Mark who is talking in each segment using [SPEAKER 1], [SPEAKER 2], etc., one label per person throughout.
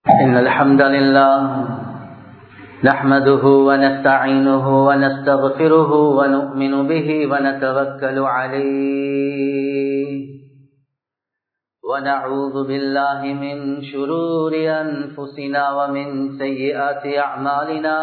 [SPEAKER 1] إن الحمد لله نحمده ونستعينه ونستغفره ونؤمن به ونتوكل عليه ونعوذ بالله من شرور أنفسنا ومن سيئات أعمالنا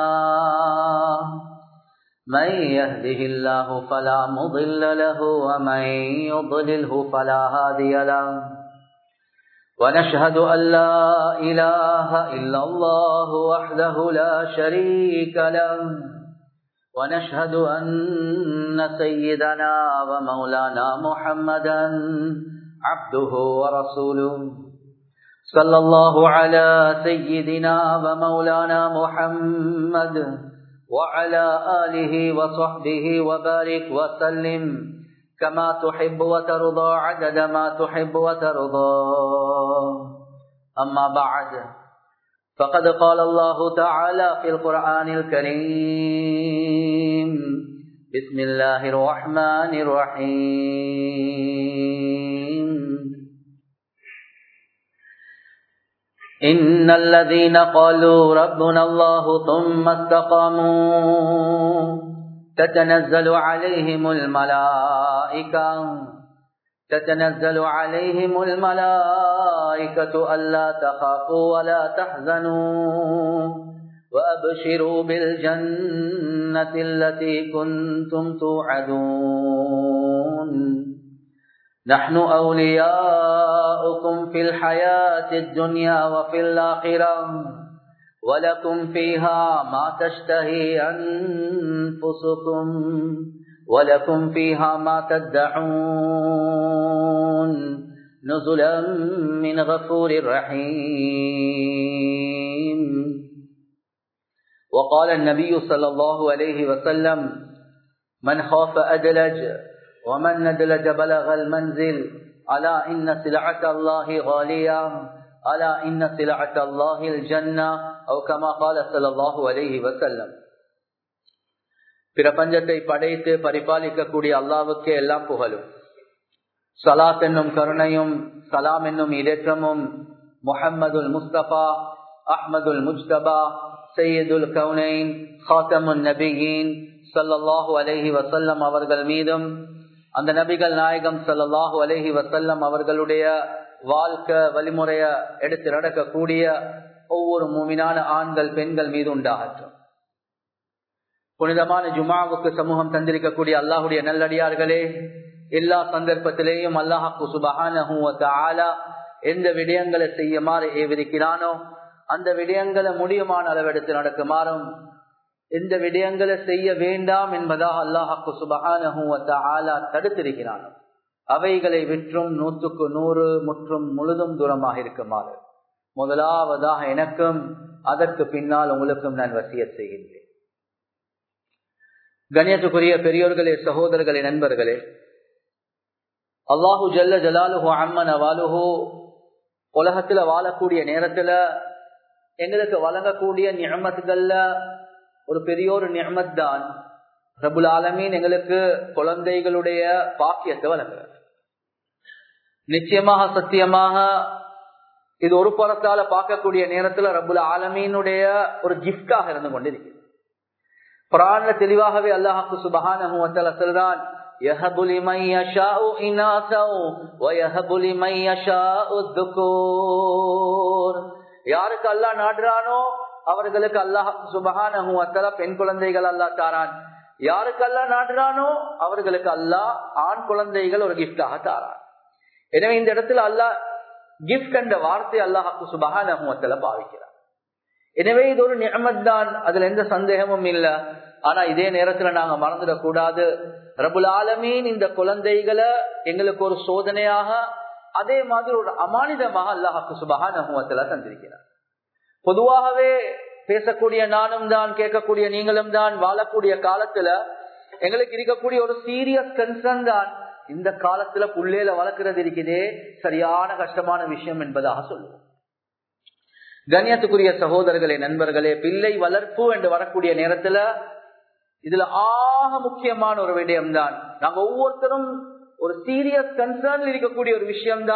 [SPEAKER 1] من يهده الله فلا مضل له ومن يضلله فلا هادي له ونشهد أن لا إله إلا الله وحده لا شريك له ونشهد أن سيدنا ومولانا محمدا عبده ورسوله صلى الله على سيدنا ومولانا محمد وعلى آله وصحبه وبارك وسلم كما تحب وترضى عدد ما تحب وترضى أما بعد فقد قال الله تعالى في القرآن الكريم بسم الله الرحمن الرحيم إن الذين قالوا ربنا الله ثم استقاموا تتنزل عليهم الملائكة تتنزل عليهم الملائكة ألا تخافوا ولا تحزنوا وأبشروا بالجنة التي كنتم توعدون نحن أولياؤكم في الحياة الدنيا وفي الآخرة ولكم فيها ما تشتهي أنفسكم ولكم فيها ما تدعون نزلا من غفور رحيم وقال النبي صلى الله عليه وسلم من خاف أدلج ومن ندلج بلغ المنزل ألا إن سلعة الله غالية ألا إن سلعة الله الجنة أو كما قال صلى الله عليه وسلم பிரபஞ்சத்தை படைத்து பரிபாலிக்கக்கூடிய அல்லாவுக்கு எல்லாம் புகழும் சலாத் என்னும் கருணையும் சலாம் என்னும் இடற்றமும் முஹம்மதுல் முஸ்தபா அஹ்மதுல் முஜ்தபா சையதுல் கவுனைன் ஹாத்தமுன் நபியின் சல்லல்லாஹு அலஹி வசல்லம் அவர்கள் மீதும் அந்த நபிகள் நாயகம் சல்லாஹூ அலஹி வசல்லம் அவர்களுடைய வாழ்க்கை வழிமுறைய எடுத்து நடக்கக்கூடிய ஒவ்வொரு மூமினான ஆண்கள் பெண்கள் மீது உண்டாகட்டும் புனிதமான ஜுமாவுக்கு சமூகம் தந்திருக்கக்கூடிய அல்லாஹுடைய நல்லடியார்களே எல்லா சந்தர்ப்பத்திலேயும் அல்லாஹாக்கு சுபகான எந்த விடயங்களை செய்யுமாறு ஏவிருக்கிறானோ அந்த விடயங்களை முடியுமான அளவெடுத்து நடக்குமாறும் எந்த விடயங்களை செய்ய வேண்டாம் என்பதாக அல்லாஹாக்கு சுபகான தடுத்திருக்கிறானோ அவைகளை விற்றும் நூற்றுக்கு நூறு முற்றும் முழுதும் தூரமாக இருக்குமாறு முதலாவதாக எனக்கும் அதற்கு பின்னால் உங்களுக்கும் நான் வசிய செய்கின்றேன் கணியத்துக்குரிய பெரியோர்களே சகோதரர்களே நண்பர்களே அல்லாஹு ஜல்ல ஜலாலுஹோ அம்மன வாலுஹோ உலகத்துல வாழக்கூடிய நேரத்துல எங்களுக்கு வழங்கக்கூடிய நியமத்துகள்ல ஒரு பெரிய ஒரு நியமத் தான் ரபுல் ஆலமீன் எங்களுக்கு குழந்தைகளுடைய பாக்கியத்தை வழங்குறார் நிச்சயமாக சத்தியமாக இது ஒரு புறத்தால பார்க்கக்கூடிய நேரத்துல ரபுல் ஆலமீனுடைய ஒரு கிஃப்டாக இருந்து கொண்டிருக்கு குரான்ல தெளிவாகவே அல்லாஹாக்கு சுபகான சொல்றான் யாருக்கு அல்லா நாடுறானோ அவர்களுக்கு அல்லாஹ் சுபகான பெண் குழந்தைகள் அல்லா தாரான் யாருக்கு அல்லா நாடுறானோ அவர்களுக்கு அல்லாஹ் ஆண் குழந்தைகள் ஒரு கிஃப்டாக தாரான் எனவே இந்த இடத்துல அல்லாஹ் கிஃப்ட் என்ற வார்த்தை அல்லாஹாக்கு சுபகான பாவிக்கிறார் எனவே இது ஒரு நியமத் தான் அதுல எந்த சந்தேகமும் இல்ல ஆனா இதே நேரத்துல நாங்க மறந்துடக்கூடாது ரபுல் ஆலமீன் இந்த குழந்தைகளை எங்களுக்கு ஒரு சோதனையாக அதே மாதிரி ஒரு அமானிதமாக அல்லாஹாக்கு சுபகான தந்திருக்கிறார் பொதுவாகவே பேசக்கூடிய நானும் தான் கேட்கக்கூடிய நீங்களும் தான் வாழக்கூடிய காலத்துல எங்களுக்கு இருக்கக்கூடிய ஒரு சீரியஸ் கன்சர்ன் தான் இந்த காலத்துல புள்ளேல வளர்க்கிறது இருக்குதே சரியான கஷ்டமான விஷயம் என்பதாக சொல்லுவோம் கண்ணியத்துக்குரிய சகோதரர்களே நண்பர்களே பிள்ளை வளர்ப்பு என்று வரக்கூடிய நேரத்துல இதுல ஆக முக்கியமான ஒரு விடயம் தான் நாங்க ஒவ்வொருத்தரும் ஒரு சீரியஸ் கன்சர்ன் இருக்கக்கூடிய ஒரு விஷயம் தான்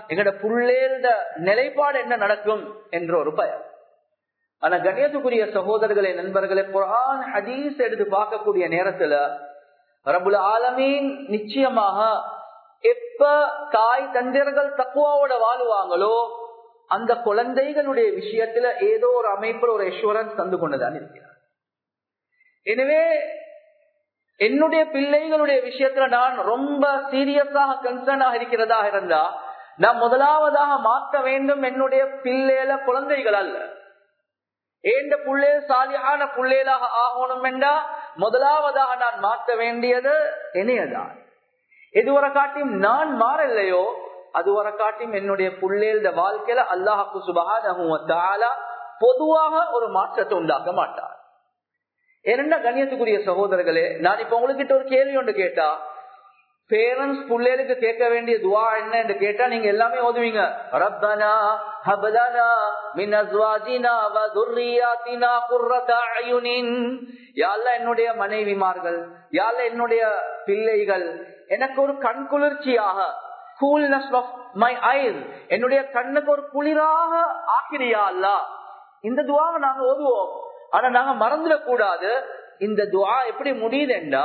[SPEAKER 1] எங்கட புள்ளேந்த நிலைப்பாடு என்ன நடக்கும் என்ற ஒரு பயம் ஆனா கணியத்துக்குரிய சகோதரர்களே நண்பர்களே குரான் ஹதீஸ் எடுத்து பார்க்கக்கூடிய நேரத்துல ரபுல் ஆலமீன் நிச்சயமாக எப்ப தாய் தந்தையர்கள் தக்குவாவோட வாழுவாங்களோ அந்த குழந்தைகளுடைய விஷயத்துல ஏதோ ஒரு அமைப்புல ஒரு எஷூரன்ஸ் தந்து கொண்டுதான் இருக்கிறார் எனவே என்னுடைய பிள்ளைகளுடைய விஷயத்துல நான் ரொம்ப சீரியஸாக கன்சர்னாக இருக்கிறதா இருந்தா நான் முதலாவதாக மாற்ற வேண்டும் என்னுடைய பிள்ளைல குழந்தைகள் அல்ல ஏண்ட புள்ளே சாலியான புள்ளேலாக ஆகணும் என்றா முதலாவதாக நான் மாற்ற வேண்டியது என்னையதான் எதுவரை காட்டியும் நான் மாறலையோ அதுவரை காட்டியும் என்னுடைய புள்ளேல்ட வாழ்க்கையில அல்லாஹாக்கு சுபகான பொதுவாக ஒரு மாற்றத்தை உண்டாக்க மாட்டார் ஏனென்றா கண்ணியத்துக்குரிய சகோதரர்களே நான் இப்ப உங்ககிட்ட ஒரு கேள்வி ஒன்று கேட்டா பேரண்ட்ஸ் பிள்ளைகளுக்கு கேட்க வேண்டிய துவா என்ன என்று கேட்டா நீங்க எல்லாமே ஓதுவீங்க ரப்பனா ஹபலனா மின் அஸ்வாஜினா வ துர்ரியாத்தினா குர்ரத அயுனின் யாழ்ல என்னுடைய மனைவிமார்கள் யாழ்ல என்னுடைய பிள்ளைகள் எனக்கு ஒரு கண் குளிர்ச்சியாக கூல்னஸ் ஆஃப் மை ஐஸ் என்னுடைய கண்ணுக்கு ஒரு குளிராக ஆக்கிரியா அல்ல இந்த துவாவை நாங்க ஓதுவோம் ஆனா நாங்க மறந்துடக்கூடாது இந்த துவா எப்படி முடியுதுண்டா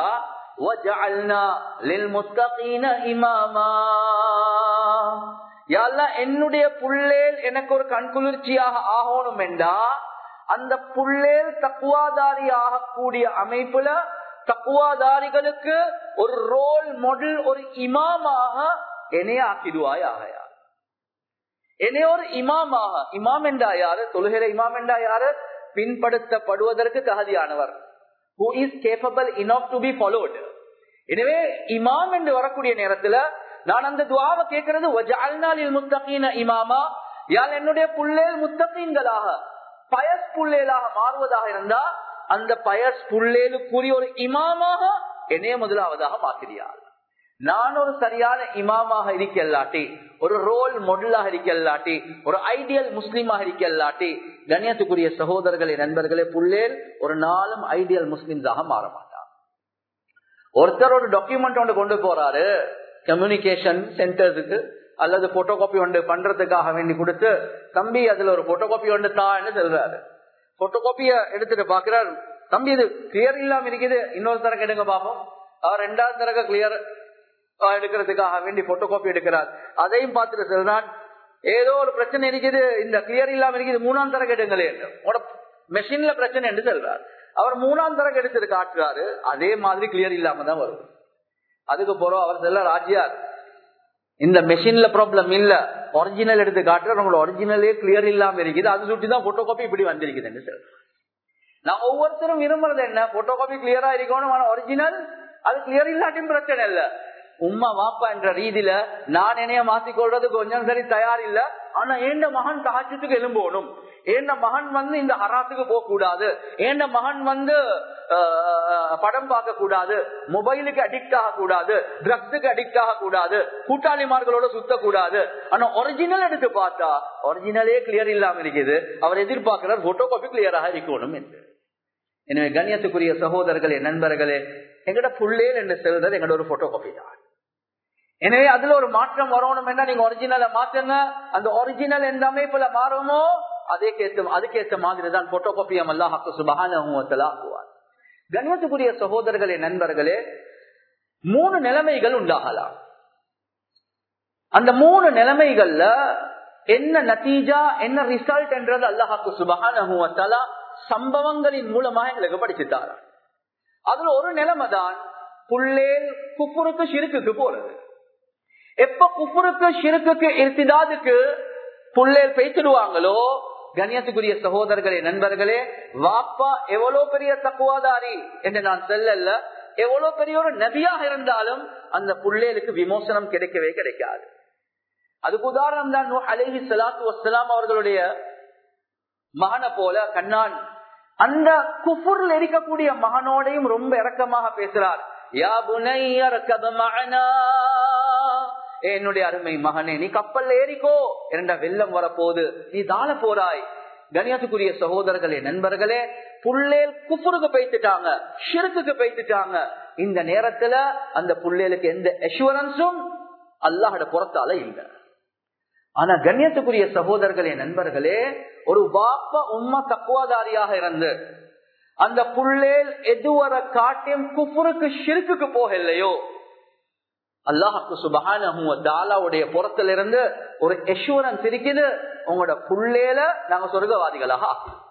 [SPEAKER 1] என்னுடைய புள்ளேல் எனக்கு ஒரு கண்குளிர்ச்சியாக ஆகணும் என்றா அந்த புள்ளேல் தக்குவாதாரி ஆகக்கூடிய அமைப்புல தக்குவாதாரிகளுக்கு ஒரு ரோல் மாடல் ஒரு இமாமாக என்னைய ஆக்கிடுவாய் ஆகையா என்னைய ஒரு இமாமாக இமாம் என்றா யாரு தொழுகிற இமாம் என்றா யாரு பின்படுத்தப்படுவதற்கு தகுதியானவர் who is capable enough to be followed எனவே இமாம் என்று வரக்கூடிய நேரத்துல நான் அந்த துவாவை கேட்கறது முத்தகீன இமாமா யார் என்னுடைய புள்ளேல் முத்தகீன்களாக பயஸ் புள்ளேலாக மாறுவதாக இருந்தா அந்த பயஸ் புள்ளேலுக்குரிய ஒரு இமாமாக என்னைய முதலாவதாக மாற்றியார் நான் ஒரு சரியான இமாமாக இருக்கல்லாட்டி ஒரு ரோல் மாடலாக இருக்கல்லாட்டி ஒரு ஐடியல் முஸ்லீமாக இருக்கல்லாட்டி கண்ணியத்துக்குரிய சகோதரர்களே நண்பர்களே புள்ளேல் ஒரு நாளும் ஐடியல் முஸ்லிம்ஸாக மாற மாட்டார் ஒருத்தர் ஒரு டாக்குமெண்ட் ஒன்று கொண்டு போறாரு கம்யூனிகேஷன் சென்டர்ஸுக்கு அல்லது போட்டோ காப்பி ஒன்று பண்றதுக்காக வேண்டி கொடுத்து தம்பி அதுல ஒரு போட்டோ காப்பி ஒன்று தான்னு சொல்றாரு போட்டோ காப்பிய எடுத்துட்டு பாக்குறாரு தம்பி இது கிளியர் இல்லாம இருக்குது இன்னொரு தரக்கு எடுங்க பாப்போம் அவர் ரெண்டாவது தரக்க கிளியர் எடுக்கிறதுக்காக வேண்டி போட்டோ காப்பி எடுக்கிறார் அதையும் பார்த்துட்டு சொல்றான் ஏதோ ஒரு பிரச்சனை இருக்குது இந்த கிளியர் இல்லாம இருக்குது மூணாம் தரக்கு எடுங்களே மெஷின்ல பிரச்சனை என்று சொல்றார் அவர் மூணாம் தரக்கு எடுத்து காட்டுறாரு அதே மாதிரி கிளியர் இல்லாம தான் வரும் அதுக்கு போறோம் அவர் சொல்ல ராஜ்யார் இந்த மெஷின்ல ப்ராப்ளம் இல்ல ஒரிஜினல் எடுத்து காட்டுற நம்மளோட ஒரிஜினலே கிளியர் இல்லாம இருக்குது அது சுட்டி தான் போட்டோ காப்பி இப்படி வந்திருக்குதுன்னு சொல்றேன் நான் ஒவ்வொருத்தரும் விரும்புறது என்ன போட்டோ காப்பி கிளியரா இருக்கணும் ஆனா ஒரிஜினல் அது கிளியர் இல்லாட்டியும் பிரச்சனை இல்ல உம்மா வாப்பா என்ற ரீதியில நான் என்னைய மாத்திக்கொள்றது கொஞ்சம் சரி தயார் இல்ல ஆனா ஏண்ட மகன் தாஜத்துக்கு எலும்போணும் ஏண்ட மகன் வந்து இந்த ஹராத்துக்கு போக கூடாது ஏண்ட மகன் வந்து படம் பார்க்க கூடாது மொபைலுக்கு அடிக்ட் ஆக கூடாது ட்ரக்ஸுக்கு அடிக்ட் ஆக கூடாது கூட்டாளிமார்களோட சுத்த கூடாது ஆனா ஒரிஜினல் எடுத்து பார்த்தா ஒரிஜினலே கிளியர் இல்லாம இருக்குது அவர் எதிர்பார்க்கிறார் போட்டோ காப்பி கிளியராக இருக்கணும் என்று எனவே கண்ணியத்துக்குரிய சகோதரர்களே நண்பர்களே எங்கட புள்ளேல் என்று சொல்றது எங்கட ஒரு போட்டோ காப்பி தான் எனவே அதுல ஒரு மாற்றம் வரணும் என்ன நீங்க ஒரிஜினலை மாற்றுங்க அந்த ஒரிஜினல் எந்த அமைப்புல மாறுமோ அதே கேத்த அதுக்கேற்ற மாதிரி தான் போட்டோ காப்பியம் அல்லாஹாக்கு சுபகானுவார் கண்ணியத்துக்குரிய சகோதரர்களே நண்பர்களே மூணு நிலைமைகள் உண்டாகலாம் அந்த மூணு நிலைமைகள்ல என்ன நத்தீஜா என்ன ரிசல்ட் என்றது அல்லாஹாக்கு சுபகானுவத்தலா சம்பவங்களின் மூலமாக எங்களுக்கு படிச்சுட்டாரா அதுல ஒரு நிலைமை தான் புள்ளேல் குப்புருக்கு சிறுக்குக்கு போறது எப்ப குப்புருக்கு சிறுக்குக்கு இருத்திதாதுக்கு புள்ளேல் பேசிடுவாங்களோ கண்ணியத்துக்குரிய சகோதரர்களே நண்பர்களே வாப்பா எவ்வளவு பெரிய தக்குவாதாரி என்று நான் சொல்லல எவ்வளவு பெரிய ஒரு நபியாக இருந்தாலும் அந்த புள்ளேலுக்கு விமோசனம் கிடைக்கவே கிடைக்காது அதுக்கு உதாரணம் தான் அலேஹி சலாத்து வசலாம் அவர்களுடைய மகனை போல கண்ணான் அந்த குஃபுர்ல இருக்கக்கூடிய மகனோடையும் ரொம்ப இறக்கமாக பேசுறார் யா புனையர் என்னுடைய அருமை மகனே நீ கப்பல் ஏறிக்கோ என்ற வெள்ளம் வரப்போது நீ தாழ போறாய் கணியத்துக்குரிய சகோதரர்களே நண்பர்களே புள்ளேல் குஃபுருக்கு பைத்துட்டாங்க ஷிருக்குக்கு பைத்துட்டாங்க இந்த நேரத்துல அந்த புள்ளேலுக்கு எந்த அஷூரன்ஸும் அல்லாஹோட புறத்தால இல்லை ஆனா கண்ணியத்துக்குரிய சகோதரர்களே நண்பர்களே ஒரு வாப்ப உம்ம தக்குவாதாரியாக இருந்து அந்த புள்ளேல் எதுவரை காட்டியும் குஃபுருக்கு ஷிருக்குக்கு போகலையோ அல்லாஹுக்கு சுபகானுடைய புறத்துல இருந்து ஒரு எஷூரன்ஸ் இருக்குது உங்களோட புள்ளேல நாங்க சொர்க்கவாதிகளாக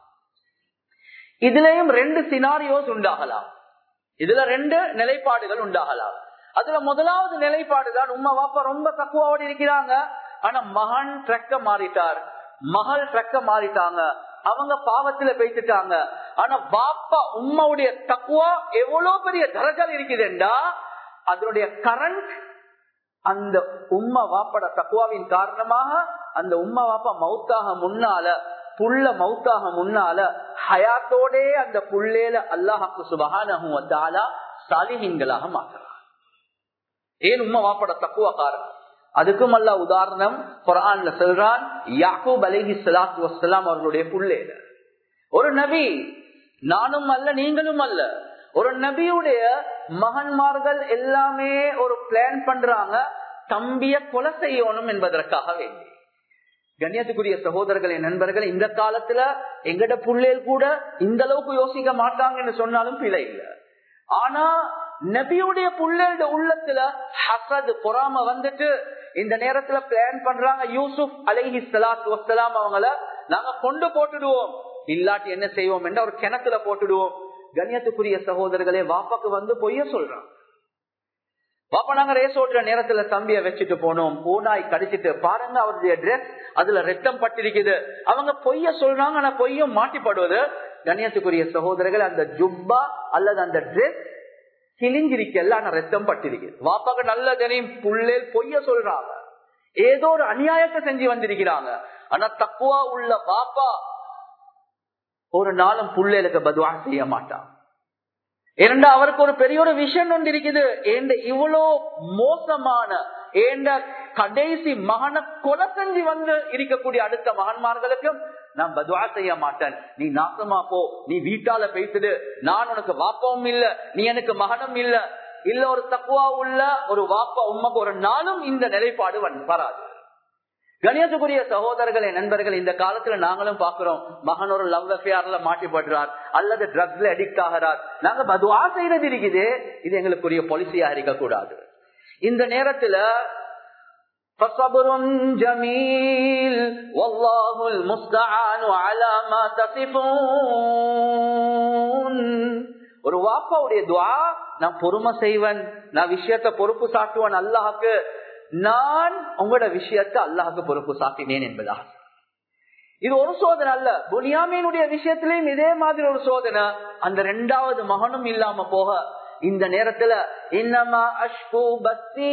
[SPEAKER 1] இதுலயும் ரெண்டு சினாரியோஸ் உண்டாகலாம் இதுல ரெண்டு நிலைப்பாடுகள் உண்டாகலாம் அதுல முதலாவது நிலைப்பாடு தான் உமா வாப்பா ரொம்ப தக்குவாவோடு இருக்கிறாங்க ஆனா மகன் ட்ரெக்க மாறிட்டார் மகள் ட்ரெக்க மாறிட்டாங்க அவங்க பாவத்துல பேசிட்டாங்க ஆனா பாப்பா உம்மாவுடைய தக்குவா எவ்வளவு பெரிய தரஜல் இருக்குதுண்டா அதனுடைய கரண்ட் அந்த உம்மா வாப்பட தக்குவாவின் காரணமாக அந்த உம்மா வாப்பா மவுத்தாக முன்னால புள்ள மவுத்தாக முன்னால ஹயாத்தோட அந்த புள்ளேல அல்லாஹாக்கு சுபகான சாலிஹீன்களாக மாற்றலாம் ஏன் உம்மா வாப்பட தக்குவா காரணம் அதுக்கும் அல்ல உதாரணம் குரான்ல சொல்றான் யாக்கூப் அலிஹி சலாத்து வசலாம் அவர்களுடைய புள்ளேல ஒரு நபி நானும் அல்ல நீங்களும் அல்ல ஒரு நபியுடைய மகன்மார்கள் எல்லாமே ஒரு பிளான் பண்றாங்க தம்பிய கொலை செய்யணும் என்பதற்காக வேண்டி கண்ணியத்துக்குரிய சகோதரர்களே நண்பர்கள் இந்த காலத்துல எங்கட புள்ளேல் கூட இந்த அளவுக்கு யோசிக்க மாட்டாங்கன்னு சொன்னாலும் பிழை இல்லை ஆனா நபியுடைய புள்ளேட உள்ளத்துல ஹசத் பொறாம வந்துட்டு இந்த நேரத்துல பிளான் பண்றாங்க யூசுப் அலைஹி சலாத்து வசலாம் அவங்கள நாங்க கொண்டு போட்டுடுவோம் இல்லாட்டி என்ன செய்வோம் என்ற ஒரு கிணத்துல போட்டுடுவோம் கண்ணியத்துக்குரிய சகோதரர்களே வாப்பாக்கு வந்து பொய்ய சொல்றான் பாப்பா நாங்க ரேஸ் ஓட்டுற நேரத்துல தம்பிய வச்சுட்டு போனோம் பூனாய் கடிச்சிட்டு பாருங்க அவருடைய ட்ரெஸ் அதுல ரத்தம் பட்டிருக்குது அவங்க பொய்ய சொல்றாங்க ஆனா பொய்யும் மாட்டிப்படுவது கண்ணியத்துக்குரிய சகோதரர்கள் அந்த ஜுப்பா அல்லது அந்த ட்ரெஸ் கிழிஞ்சிருக்கல ஆனா ரத்தம் பட்டிருக்குது வாப்பாக்கு நல்ல தெரியும் புள்ளேல் பொய்ய சொல்றாங்க ஏதோ ஒரு அநியாயத்தை செஞ்சு வந்திருக்கிறாங்க ஆனா தக்குவா உள்ள பாப்பா ஒரு நாளும் புள்ளேலுக்கு பதுவா செய்ய மாட்டான் ஏனென்றா அவருக்கு ஒரு பெரிய ஒரு விஷயம் ஒன்று இருக்குது ஏண்ட இவ்வளோ மோசமான ஏண்ட கடைசி மகனை கொலை செஞ்சு வந்து இருக்கக்கூடிய அடுத்த மகன்மார்களுக்கும் நான் பதுவா செய்ய மாட்டேன் நீ நாசமா போ நீ வீட்டால பேசுது நான் உனக்கு வாப்பாவும் இல்ல நீ எனக்கு மகனும் இல்ல இல்ல ஒரு தக்குவா உள்ள ஒரு வாப்பா உண்மைக்கு ஒரு நாளும் இந்த நிலைப்பாடு வராது கணியத்துக்குரிய சகோதரர்களே நண்பர்கள் இந்த காலத்துல நாங்களும் பாக்குறோம் மகன் ஒரு லவ் அஃபேர்ல மாட்டிப்படுறார் அல்லது ட்ரக்ஸ்ல அடிக்ட் ஆகிறார் நாங்க பதுவா செய்யறது இருக்குது இது எங்களுக்குரிய பாலிசியா இருக்க கூடாது இந்த நேரத்துல فصبر جميل والله المستعان على ما تصفون ஒரு வாப்பாவுடைய துவா நான் பொறுமை செய்வன் நான் விஷயத்த பொறுப்பு சாட்டுவன் அல்லாஹுக்கு நான் உங்களோட விஷயத்தை அல்லாஹுக்கு பொறுப்பு சாட்டினேன் என்பதா இது ஒரு சோதனை அல்ல புனியாமியனுடைய விஷயத்திலையும் இதே மாதிரி ஒரு சோதனை அந்த ரெண்டாவது மகனும் இல்லாம போக இந்த நேரத்துல இன்னமா அஷ்கு பக்தி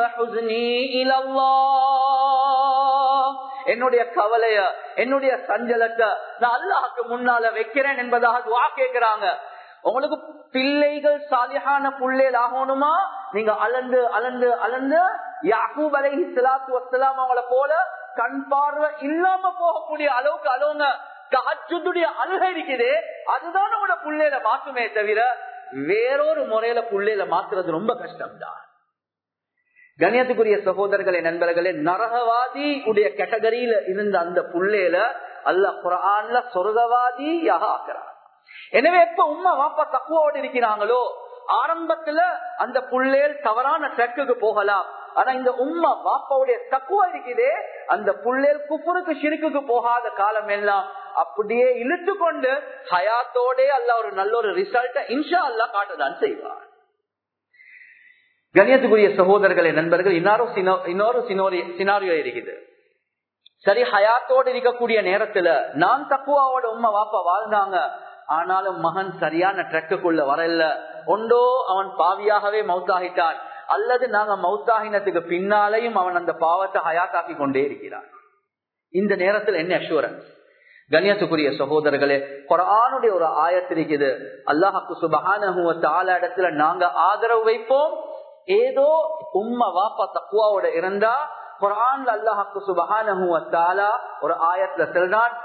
[SPEAKER 1] என்னுடைய கவலைய என்னுடைய சஞ்சலத்தை நான் அல்லாஹுக்கு முன்னால வைக்கிறேன் என்பதாக துவா கேட்கிறாங்க உங்களுக்கு பிள்ளைகள் சாலியான புள்ளேல் ஆகணுமா நீங்க அலந்து அலந்து அலந்து யாக்கூப் அலை சலாத்து வசலாம் அவங்கள போல கண் பார்வை இல்லாம போகக்கூடிய அளவுக்கு அளவுங்க தஹஜுடைய அழுகை இருக்குது அதுதான் உங்களோட புள்ளையில மாற்றுமே தவிர வேறொரு முறையில புள்ளையில மாத்துறது ரொம்ப கஷ்டம் தான் கணியத்துக்குரிய சகோதரர்களே நண்பர்களே நரகவாதி உடைய கேட்டகரியில இருந்த அந்த புள்ளையில அல்ல குரான்ல சொர்க்கவாதியாக ஆக்குறார் எனவே எப்ப உமா வாப்பா தக்குவோடு இருக்கிறாங்களோ ஆரம்பத்துல அந்த புள்ளேல் தவறான ட்ரக்குக்கு போகலாம் ஆனா இந்த உம்மா பாப்பாவுடைய தக்குவா இருக்குதே அந்த புள்ளேல் குப்புருக்கு சிறுக்குக்கு போகாத காலம் எல்லாம் அப்படியே இழுத்து கொண்டு ஹயாத்தோட அல்ல ஒரு நல்ல ஒரு ரிசல்ட்ட இன்ஷா அல்லா காட்டதான் செய்வார் கணியத்துக்குரிய சகோதரர்களே நண்பர்கள் இன்னொரு இன்னொரு சினாரியோ இருக்குது சரி ஹயாத்தோடு இருக்கக்கூடிய நேரத்துல நான் தக்குவாவோட உம்மா வாப்பா வாழ்ந்தாங்க ஆனாலும் மகன் சரியான ட்ரக்குக்குள்ள வரல ஒன்றோ அவன் பாவியாகவே மௌத்தாகிட்டான் அல்லது நாங்க மௌத்தாகினத்துக்கு பின்னாலையும் அவன் அந்த பாவத்தை ஹயாத்தாக்கி கொண்டே இருக்கிறான் இந்த நேரத்தில் என்ன அஷூரன்ஸ் கண்ணியத்துக்குரிய சகோதரர்களே குரானுடைய ஒரு ஆயத்திருக்குது அல்லாஹாக்கு சுபகான இடத்துல நாங்க ஆதரவு வைப்போம் ஏதோ உம்மா வாப்பா தக்குவாவோட இருந்தா குரான் அல்லாஹாக்கு சுபகான ஒரு ஆயத்துல சொல்றான்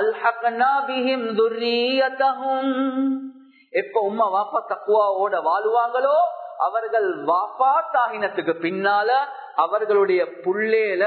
[SPEAKER 1] எப்ப உம்மா வாப்பா தக்குவாவோட வாழுவாங்களோ அவர்கள் வாப்பா தாகினத்துக்கு பின்னால அவர்களுடைய புள்ளேல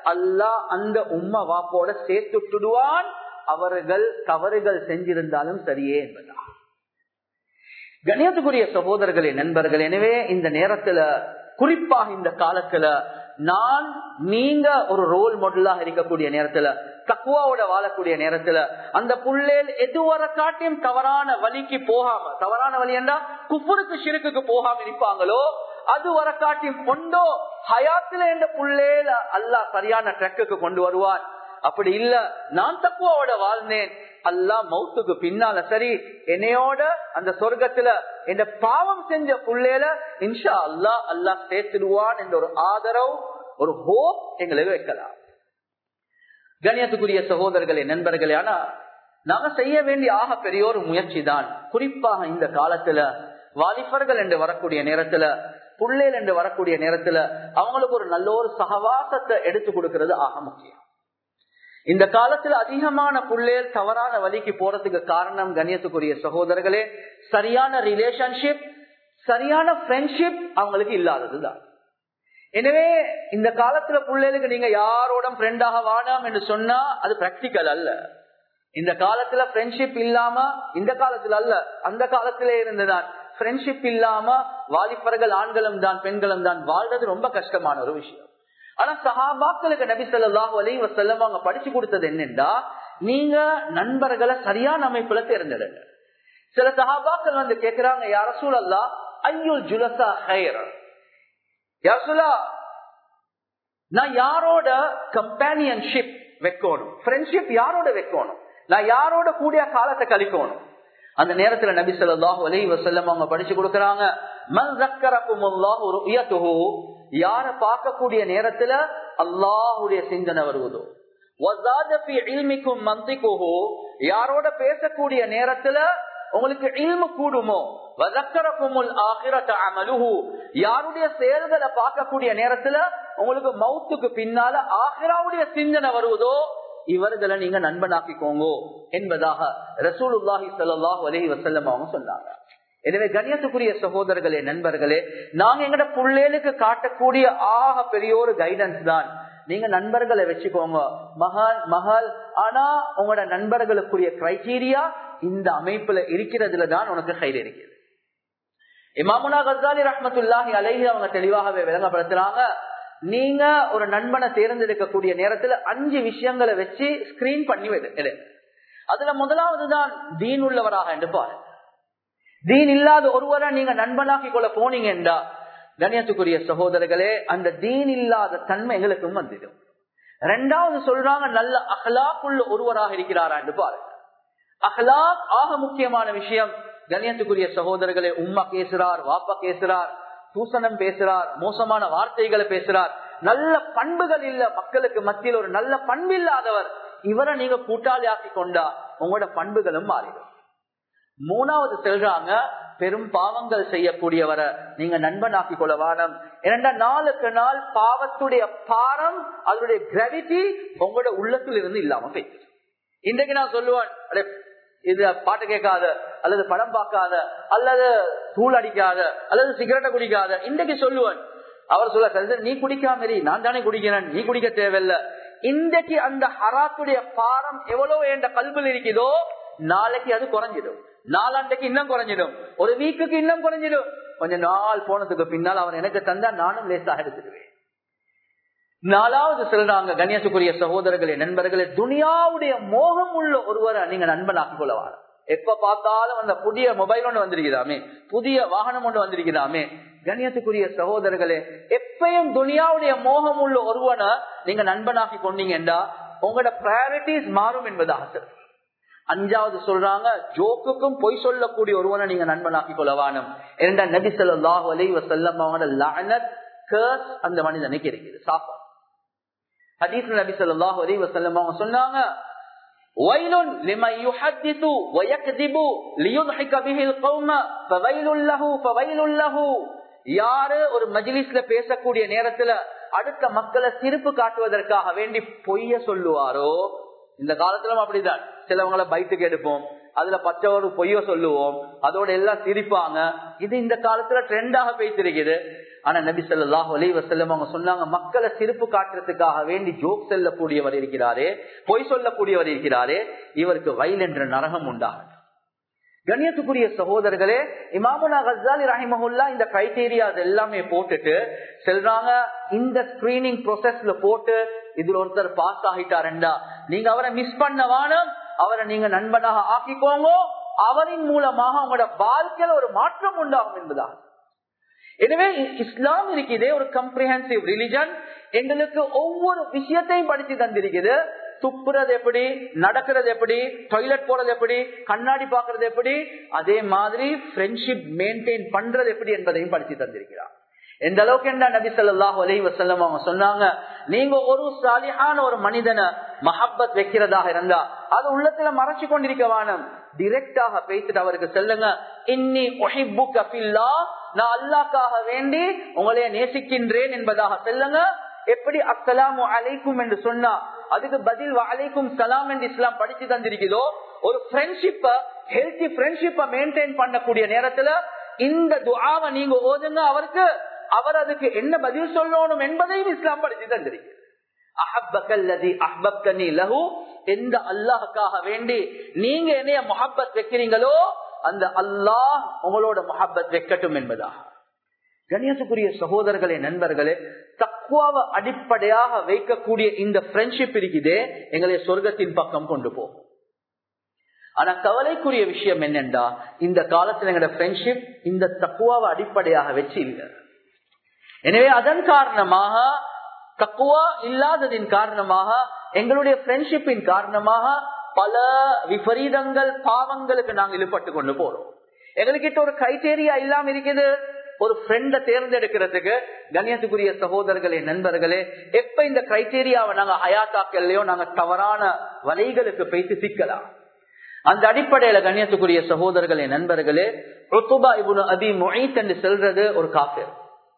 [SPEAKER 1] அல்லாஹ் அந்த உம்மா வாப்போட சேர்த்துட்டுடுவான் அவர்கள் தவறுகள் செஞ்சிருந்தாலும் சரியே என்பதா கணியத்துக்குரிய சகோதரர்களே நண்பர்கள் எனவே இந்த நேரத்துல குறிப்பாக இந்த காலத்துல நான் நீங்க ஒரு ரோல் மாடலாக இருக்கக்கூடிய நேரத்துல தக்குவாவோட வாழக்கூடிய நேரத்துல அந்த புள்ளேல் எதுவரை காட்டியும் தவறான வழிக்கு போகாம தவறான வழி என்றா குப்புருக்கு சிறுக்குக்கு போகாம இருப்பாங்களோ அது வர காட்டியும் கொண்டோ ஹயாத்துல என்ற புள்ளேல அல்லா சரியான ட்ரக்குக்கு கொண்டு வருவான் அப்படி இல்ல நான் தக்குவாவோட வாழ்ந்தேன் அல்லா மவுத்துக்கு பின்னால சரி என்னையோட அந்த சொர்க்கத்துல என்ற பாவம் செஞ்ச புள்ளேல இன்ஷா அல்லா அல்லா சேர்த்துடுவான் என்ற ஒரு ஆதரவு ஒரு ஹோப் எங்களுக்கு வைக்கலாம் கணியத்துக்குரிய சகோதரர்களே நண்பர்களே ஆனா நாங்க செய்ய வேண்டிய ஆக பெரிய ஒரு முயற்சி தான் குறிப்பாக இந்த காலத்துல வாலிபர்கள் என்று வரக்கூடிய நேரத்துல புள்ளேல் என்று வரக்கூடிய நேரத்துல அவங்களுக்கு ஒரு நல்ல ஒரு சகவாசத்தை எடுத்து கொடுக்கிறது ஆக முக்கியம் இந்த காலத்துல அதிகமான புள்ளேல் தவறான வழிக்கு போறதுக்கு காரணம் கண்ணியத்துக்குரிய சகோதரர்களே சரியான ரிலேஷன்ஷிப் சரியான ஃப்ரெண்ட்ஷிப் அவங்களுக்கு இல்லாததுதான் எனவே இந்த காலத்துல பிள்ளைகளுக்கு நீங்க யாரோட ஃப்ரெண்டாக வாடாம் என்று சொன்னா அது பிராக்டிக்கல் அல்ல இந்த காலத்துல ஃப்ரெண்ட்ஷிப் இல்லாம இந்த காலத்துல அல்ல அந்த காலத்திலே இருந்துதான் ஃப்ரெண்ட்ஷிப் இல்லாம வாலிபர்கள் ஆண்களும் தான் பெண்களும் தான் வாழ்றது ரொம்ப கஷ்டமான ஒரு விஷயம் ஆனா சஹாபாக்களுக்கு நபி சொல்லாஹு அலி வசல்லம் அவங்க படிச்சு கொடுத்தது என்னென்றா நீங்க நண்பர்களை சரியான அமைப்புல தேர்ந்தெடுங்க சில சஹாபாக்கள் வந்து கேக்குறாங்க யார சூழல்லா ஐயுல் ஜுலசா ஹயர் யாசுலா நான் யாரோட கம்பானியன்ஷிப் வைக்கணும் ஃப்ரெண்ட்ஷிப் யாரோட வைக்கணும் நான் யாரோட கூடிய காலத்தை கழிக்கணும் அந்த நேரத்துல நபி சொல்லாஹு அலி வசல்லம் அவங்க படிச்சு கொடுக்கறாங்க யார பார்க்கக்கூடிய நேரத்துல அல்லாஹுடைய சிந்தனை வருவதோ யாரோட பேசக்கூடிய நேரத்துல உங்களுக்கு இல்மு கூடுமோ யாருடைய செயல்களை பார்க்கக்கூடிய நேரத்துல உங்களுக்கு மவுத்துக்கு பின்னால ஆஹிராவுடைய சிந்தனை வருவதோ இவர்களை நீங்க நண்பனாக்கிக்கோங்க என்பதாக ரசூலுல்லாஹி சல்லாஹ் அலஹி வசல்லம் அவங்க சொன்னாங்க எனவே கண்ணியத்துக்குரிய சகோதரர்களே நண்பர்களே நாங்க எங்கட புள்ளேலுக்கு காட்டக்கூடிய ஆக பெரிய ஒரு கைடன்ஸ் தான் நீங்க நண்பர்களை வச்சுக்கோங்க மகால் மகள் ஆனா உங்களோட நண்பர்களுக்குரிய கிரைடீரியா இந்த அமைப்புல இருக்கிறதுல தான் உனக்கு கையில் இருக்குது இமாமுனா கசாலி ரஹமத்துல்லாஹி அலைஹி அவங்க தெளிவாகவே விளங்கப்படுத்துறாங்க நீங்க ஒரு நண்பனை தேர்ந்தெடுக்கக்கூடிய நேரத்துல அஞ்சு விஷயங்களை வச்சு ஸ்கிரீன் பண்ணி எடு அதுல முதலாவது தான் தீன் உள்ளவராக என்று பாரு தீன் இல்லாத ஒருவரை நீங்க நண்பனாக்கி கொள்ள போனீங்கன்றா கணியத்துக்குரிய சகோதரர்களே அந்த தீன் இல்லாத தன்மை எங்களுக்கும் வந்துடும் ரெண்டாவது சொல்றாங்க நல்ல அஹ்லாக்குள்ள ஒருவராக இருக்கிறாரா என்று பாருங்க அஹ்லாக் ஆக முக்கியமான விஷயம் கண்ணியத்துக்குரிய சகோதரர்களே உம்மா பேசுறார் வாப்பா பேசுறார் தூசணம் பேசுறார் மோசமான வார்த்தைகளை பேசுறார் நல்ல பண்புகள் இல்ல மக்களுக்கு மத்தியில் ஒரு நல்ல பண்பு இல்லாதவர் இவரை நீங்க கூட்டாளி ஆக்கி கொண்டா உங்களோட பண்புகளும் மாறிடும் மூணாவது செல்றாங்க பெரும் பாவங்கள் செய்யக்கூடியவரை நீங்க நண்பனாக்கி கொள்ள வானம் இரண்டா நாளுக்கு நாள் பாவத்துடைய பாரம் அதனுடைய கிராவிட்டி உங்களோட உள்ளத்தில் இருந்து இல்லாம போய் இன்றைக்கு நான் சொல்லுவேன் இது பாட்டு கேட்காத அல்லது படம் பார்க்காத அல்லது தூள் அடிக்காத அல்லது சிகரெட்டை குடிக்காத இன்றைக்கு சொல்லுவேன் அவர் சொல்ல நீ குடிக்காம நான் தானே குடிக்கிறேன் நீ குடிக்க தேவையில்ல இன்றைக்கு அந்த ஹராத்துடைய பாரம் எவ்வளவு என்ற கல்வியில் இருக்குதோ நாளைக்கு அது குறைஞ்சிடும் நாலாண்டைக்கு இன்னும் குறைஞ்சிடும் ஒரு வீக்குக்கு இன்னும் குறைஞ்சிடும் கொஞ்ச நாள் போனதுக்கு பின்னால் அவன் எனக்கு தந்தா நானும் லேசாக எடுத்துடுவேன் நாலாவது சொல்றாங்க கண்ணியத்துக்குரிய சகோதரர்களே நண்பர்களே துனியாவுடைய மோகம் உள்ள ஒருவரை நீங்க நண்பனாக்கி கொள்ளவாங்க எப்ப பார்த்தாலும் அந்த புதிய மொபைல் ஒன்று வந்திருக்கிறாமே புதிய வாகனம் ஒன்று வந்திருக்கிறாமே கண்ணியத்துக்குரிய சகோதரர்களே எப்பயும் துனியாவுடைய மோகம் உள்ள ஒருவனை நீங்க நண்பனாக்கி கொண்டீங்கன்றா உங்களோட ப்ரையாரிட்டிஸ் மாறும் என்பதாக அஞ்சாவது சொல்றாங்க ஜோக்குக்கும் பொய் சொல்லக்கூடிய ஒருவனை நீங்க நண்பனாக்கி கொள்ளவானும் இரண்டா நபி சொல்லாஹு அலை வசல்லம் அவனோட லானத் கர்ஸ் அந்த மனிதனுக்கு இருக்குது சாப்பா ஹதீஸ் நபி சொல்லாஹு அலை வசல்லம் அவங்க சொன்னாங்க ويل لمن يحدث ويكذب ليضحك به القوم فويل له فويل له யாரு ஒரு மஜிலிஸ்ல பேசக்கூடிய நேரத்துல அடுத்த மக்களை சிரிப்பு காட்டுவதற்காக வேண்டி பொய்ய சொல்லுவாரோ இந்த காலத்திலும் அப்படிதான் சிலவங்களை பைத்துக்கு எடுப்போம் அதுல பச்சை ஒரு பொய்ய சொல்லுவோம் அதோட எல்லாம் சிரிப்பாங்க இது இந்த காலத்துல ட்ரெண்டாக பேசிருக்குது ஆனா நபி சொல்லாஹ் அலி வசல்லம் அவங்க சொன்னாங்க மக்களை சிரிப்பு காட்டுறதுக்காக வேண்டி ஜோக் செல்லக்கூடியவர் இருக்கிறாரே பொய் சொல்லக்கூடியவர் இருக்கிறாரே இவருக்கு வயல் என்ற நரகம் உண்டாகும் கண்ணியத்துக்குரிய சகோதரர்களே இமாமுனா கசாலி ரஹிமஹுல்லா இந்த கிரைடீரியாஸ் எல்லாமே போட்டுட்டு செல்றாங்க இந்த ஸ்கிரீனிங் ப்ரோசஸ்ல போட்டு இதுல ஒருத்தர் பாஸ் ஆகிட்டாருண்டா நீங்க அவரை மிஸ் பண்ண வானம் அவரை நீங்க நண்பனாக ஆக்கிக்கோங்க அவரின் மூலமாக உங்களோட வாழ்க்கையில ஒரு மாற்றம் உண்டாகும் என்பதா எனவே இஸ்லாம் இருக்குதே ஒரு கம்ப்ரிஹென்சிவ் ரிலிஜன் எங்களுக்கு ஒவ்வொரு விஷயத்தையும் படிச்சு தந்திருக்குது துப்புறது எப்படி நடக்கிறது எப்படி டாய்லெட் போறது எப்படி கண்ணாடி பாக்குறது எப்படி அதே மாதிரி ஃப்ரெண்ட்ஷிப் மெயின்டைன் பண்றது எப்படி என்பதையும் படிச்சு தந்திருக்கிறார் எந்த அளவுக்கு என்ன நபி சொல்லாஹ் அலி வசல்லம் அவங்க சொன்னாங்க நீங்க ஒரு சாலியான ஒரு மனிதனை மஹப்பத் வைக்கிறதாக இருந்தா அது உள்ளத்துல மறைச்சு கொண்டிருக்க வானம் டிரெக்டாக பேசிட்டு அவருக்கு சொல்லுங்க இன்னி ஒஹிப்பு கபில்லா நான் அல்லாக்காக வேண்டி உங்களைய நேசிக்கின்றேன் என்பதாக சொல்லுங்க எப்படி அஸ்ஸலாமு அலைக்கும் என்று சொன்னா அதுக்கு பதில் அலைக்கும் சலாம் என்று இஸ்லாம் படிச்சு தந்திருக்குதோ ஒரு ஃப்ரெண்ட்ஷிப்ப ஹெல்த்தி ஃப்ரெண்ட்ஷிப்ப மெயின்டைன் பண்ணக்கூடிய நேரத்துல இந்த துஆவை நீங்க ஓதுங்க அவருக்கு அவர் அதுக்கு என்ன பதில் சொல்லணும் என்பதையும் இஸ்லாம் படிச்சு தந்திருக்கு எந்த அல்லாஹுக்காக வேண்டி நீங்க என்னைய முஹப்பத் வைக்கிறீங்களோ அந்த அல்லாஹ் உங்களோட முஹப்பத் வைக்கட்டும் என்பதாக கணியத்துக்குரிய சகோதரர்களே நண்பர்களே தக்குவாவை அடிப்படையாக வைக்கக்கூடிய இந்த ஃப்ரெண்ட்ஷிப் இருக்குதே எங்களை சொர்க்கத்தின் பக்கம் கொண்டு போகும் ஆனா கவலைக்குரிய விஷயம் என்னென்றா இந்த காலத்துல எங்களோட ஃப்ரெண்ட்ஷிப் இந்த தக்குவாவை அடிப்படையாக வச்சு இல்லை எனவே அதன் காரணமாக தக்குவா இல்லாததின் காரணமாக எங்களுடைய ஃப்ரெண்ட்ஷிப்பின் காரணமாக பல விபரீதங்கள் பாவங்களுக்கு நாங்கள் ஈடுபட்டு கொண்டு போறோம் எங்ககிட்ட ஒரு கிரைட்டேரியா இல்லாம இருக்குது ஒரு ஃப்ரெண்ட தேர்ந்தெடுக்கிறதுக்கு கண்ணியத்துக்குரிய சகோதரர்களே நண்பர்களே எப்ப இந்த கிரைட்டேரியாவை நாங்க ஹயாத்தாக்கலையோ நாங்க தவறான வலைகளுக்கு போயிட்டு சிக்கலாம் அந்த அடிப்படையில கண்ணியத்துக்குரிய சகோதரர்களே நண்பர்களே ருத்துபா இபுனு அபி மொய்த் என்று செல்றது ஒரு காஃபிர்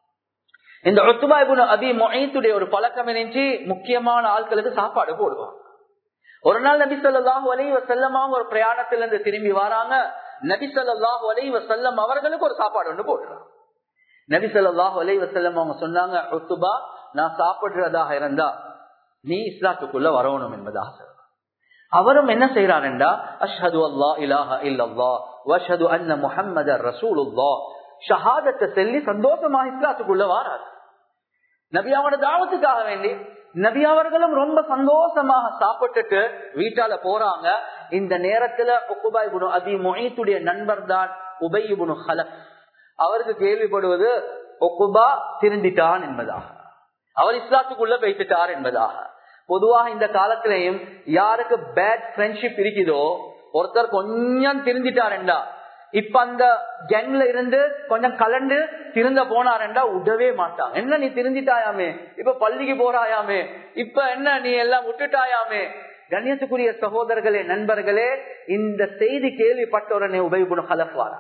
[SPEAKER 1] இந்த ருத்துபா இபுனு அபி மொய்த்துடைய ஒரு பழக்கம் இருந்துச்சு முக்கியமான ஆட்களுக்கு சாப்பாடு போடுவாங்க ஒரு நாள் நபி சொல்லாஹு அலை வசல்லமாக ஒரு பிரயாணத்திலிருந்து திரும்பி வராங்க நபி சொல்லாஹு அலை வசல்லம் அவர்களுக்கு ஒரு சாப்பாடு ஒன்று போடுறாங்க நபி சொல்லாஹு அலை வசல்லம் அவங்க சொன்னாங்க ருத்துபா நான் சாப்பிடுறதாக இருந்தா நீ இஸ்லாத்துக்குள்ள வரணும் என்பதாக அவரும் என்ன செய்யறாருண்டா அஷ்ஹது அல்லா இலாஹ இல்லல்லா வஷது அன்ன முஹம்மது ரசூலுல்லா ஷஹாதத்தை சொல்லி சந்தோஷமாக இஸ்லாத்துக்குள்ள வாராரு நபியாவோட தாவத்துக்காக வேண்டி நபி அவர்களும் ரொம்ப சந்தோஷமாக சாப்பிட்டுட்டு வீட்டால போறாங்க இந்த நேரத்துல உக்குபாய் குணு அபி மொஹீத்துடைய நண்பர் தான் உபைபுனு ஹலப் அவருக்கு கேள்விப்படுவது ஒக்குபா திருந்திட்டான் என்பதாக அவர் இஸ்லாத்துக்குள்ள வைத்துட்டார் என்பதாக பொதுவாக இந்த காலத்திலையும் யாருக்கு பேட் ஃப்ரெண்ட்ஷிப் இருக்குதோ ஒருத்தர் கொஞ்சம் திருந்திட்டாருண்டா இப்ப அந்த கேங்ல இருந்து கொஞ்சம் கலண்டு திருந்த போனாருண்டா விடவே மாட்டான் என்ன நீ திருந்திட்டாயாமே இப்ப பள்ளிக்கு போறாயாமே இப்ப என்ன நீ எல்லாம் விட்டுட்டாயாமே கண்ணியத்துக்குரிய சகோதரர்களே நண்பர்களே இந்த செய்தி கேள்விப்பட்ட உடனே உபயோகுணம் கலப்பாரா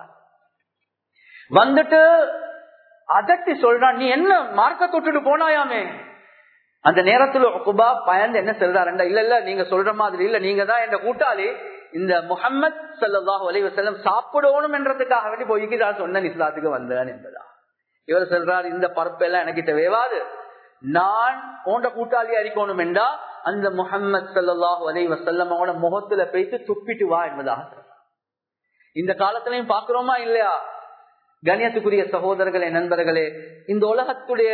[SPEAKER 1] வந்துட்டு அதட்டி சொல்றான் நீ என்ன மார்க்க தொட்டுட்டு போனாயாமே அந்த நேரத்துல குபா பயந்து என்ன சொல்றாருண்டா இல்ல இல்ல நீங்க சொல்ற மாதிரி இல்ல நீங்க தான் என் கூட்டாளி இந்த முகமது சல்லாஹூ அலி வசல்லம் சாப்பிடணும் என்றதுக்காக வேண்டி போய்க்கு நான் சொன்னேன் இஸ்லாத்துக்கு வந்தேன் என்பதா இவர் சொல்றாரு இந்த பரப்பெல்லாம் எனக்கு வேவாது நான் போன்ற கூட்டாளி அறிக்கணும் என்றா அந்த முகமது சல்லாஹூ அலி வசல்லம் அவனோட முகத்துல போயிட்டு துப்பிட்டு வா என்பதாக சொல்றான் இந்த காலத்திலையும் பாக்குறோமா இல்லையா கணியத்துக்குரிய சகோதரர்களே நண்பர்களே இந்த உலகத்துடைய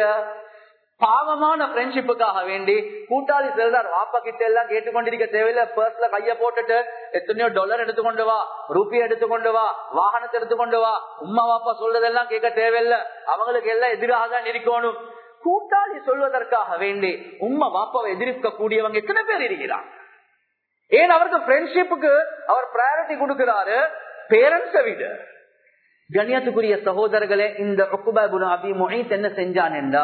[SPEAKER 1] பாவமான ஃப்ரெண்ட்ஷிப்புக்காக வேண்டி கூட்டாளி செல்றார் வாப்பா கிட்ட எல்லாம் கேட்டுக்கொண்டிருக்க தேவையில்ல பர்ஸ்ல கைய போட்டுட்டு எத்தனையோ டாலர் எடுத்துக்கொண்டு வா ரூபியா எடுத்துக்கொண்டு வா வாகனத்தை எடுத்துக்கொண்டு வா உமா வாப்பா சொல்றதெல்லாம் கேட்க தேவையில்ல அவங்களுக்கு எல்லாம் எதிராக தான் இருக்கணும் கூட்டாளி சொல்வதற்காக வேண்டி உம்மா வாப்பாவை எதிர்க்க கூடியவங்க எத்தனை பேர் இருக்கிறார் ஏன் அவருக்கு ஃப்ரெண்ட்ஷிப்புக்கு அவர் ப்ரையாரிட்டி கொடுக்கிறாரு பேரண்ட்ஸை விட கண்ணியத்துக்குரிய சகோதரர்களே இந்த அபி மொஹித் என்ன செஞ்சான் என்றா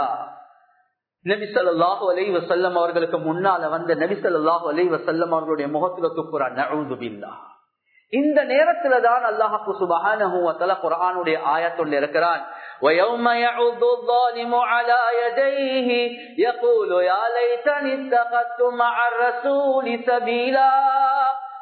[SPEAKER 1] நபி சொல்லாஹு அலை வசல்லம் அவர்களுக்கு முன்னால வந்த நபி சொல்லாஹு அலை வசல்லம் அவர்களுடைய முகத்துல துப்புறான் நழுதுபில்லா இந்த நேரத்துல தான் அல்லாஹு சுபஹானஹு குரானுடைய ஆயத்தொண்டு இருக்கிறான் ويوم يعض الظالم على يديه يقول يا ليتني اتخذت مع الرسول سبيلا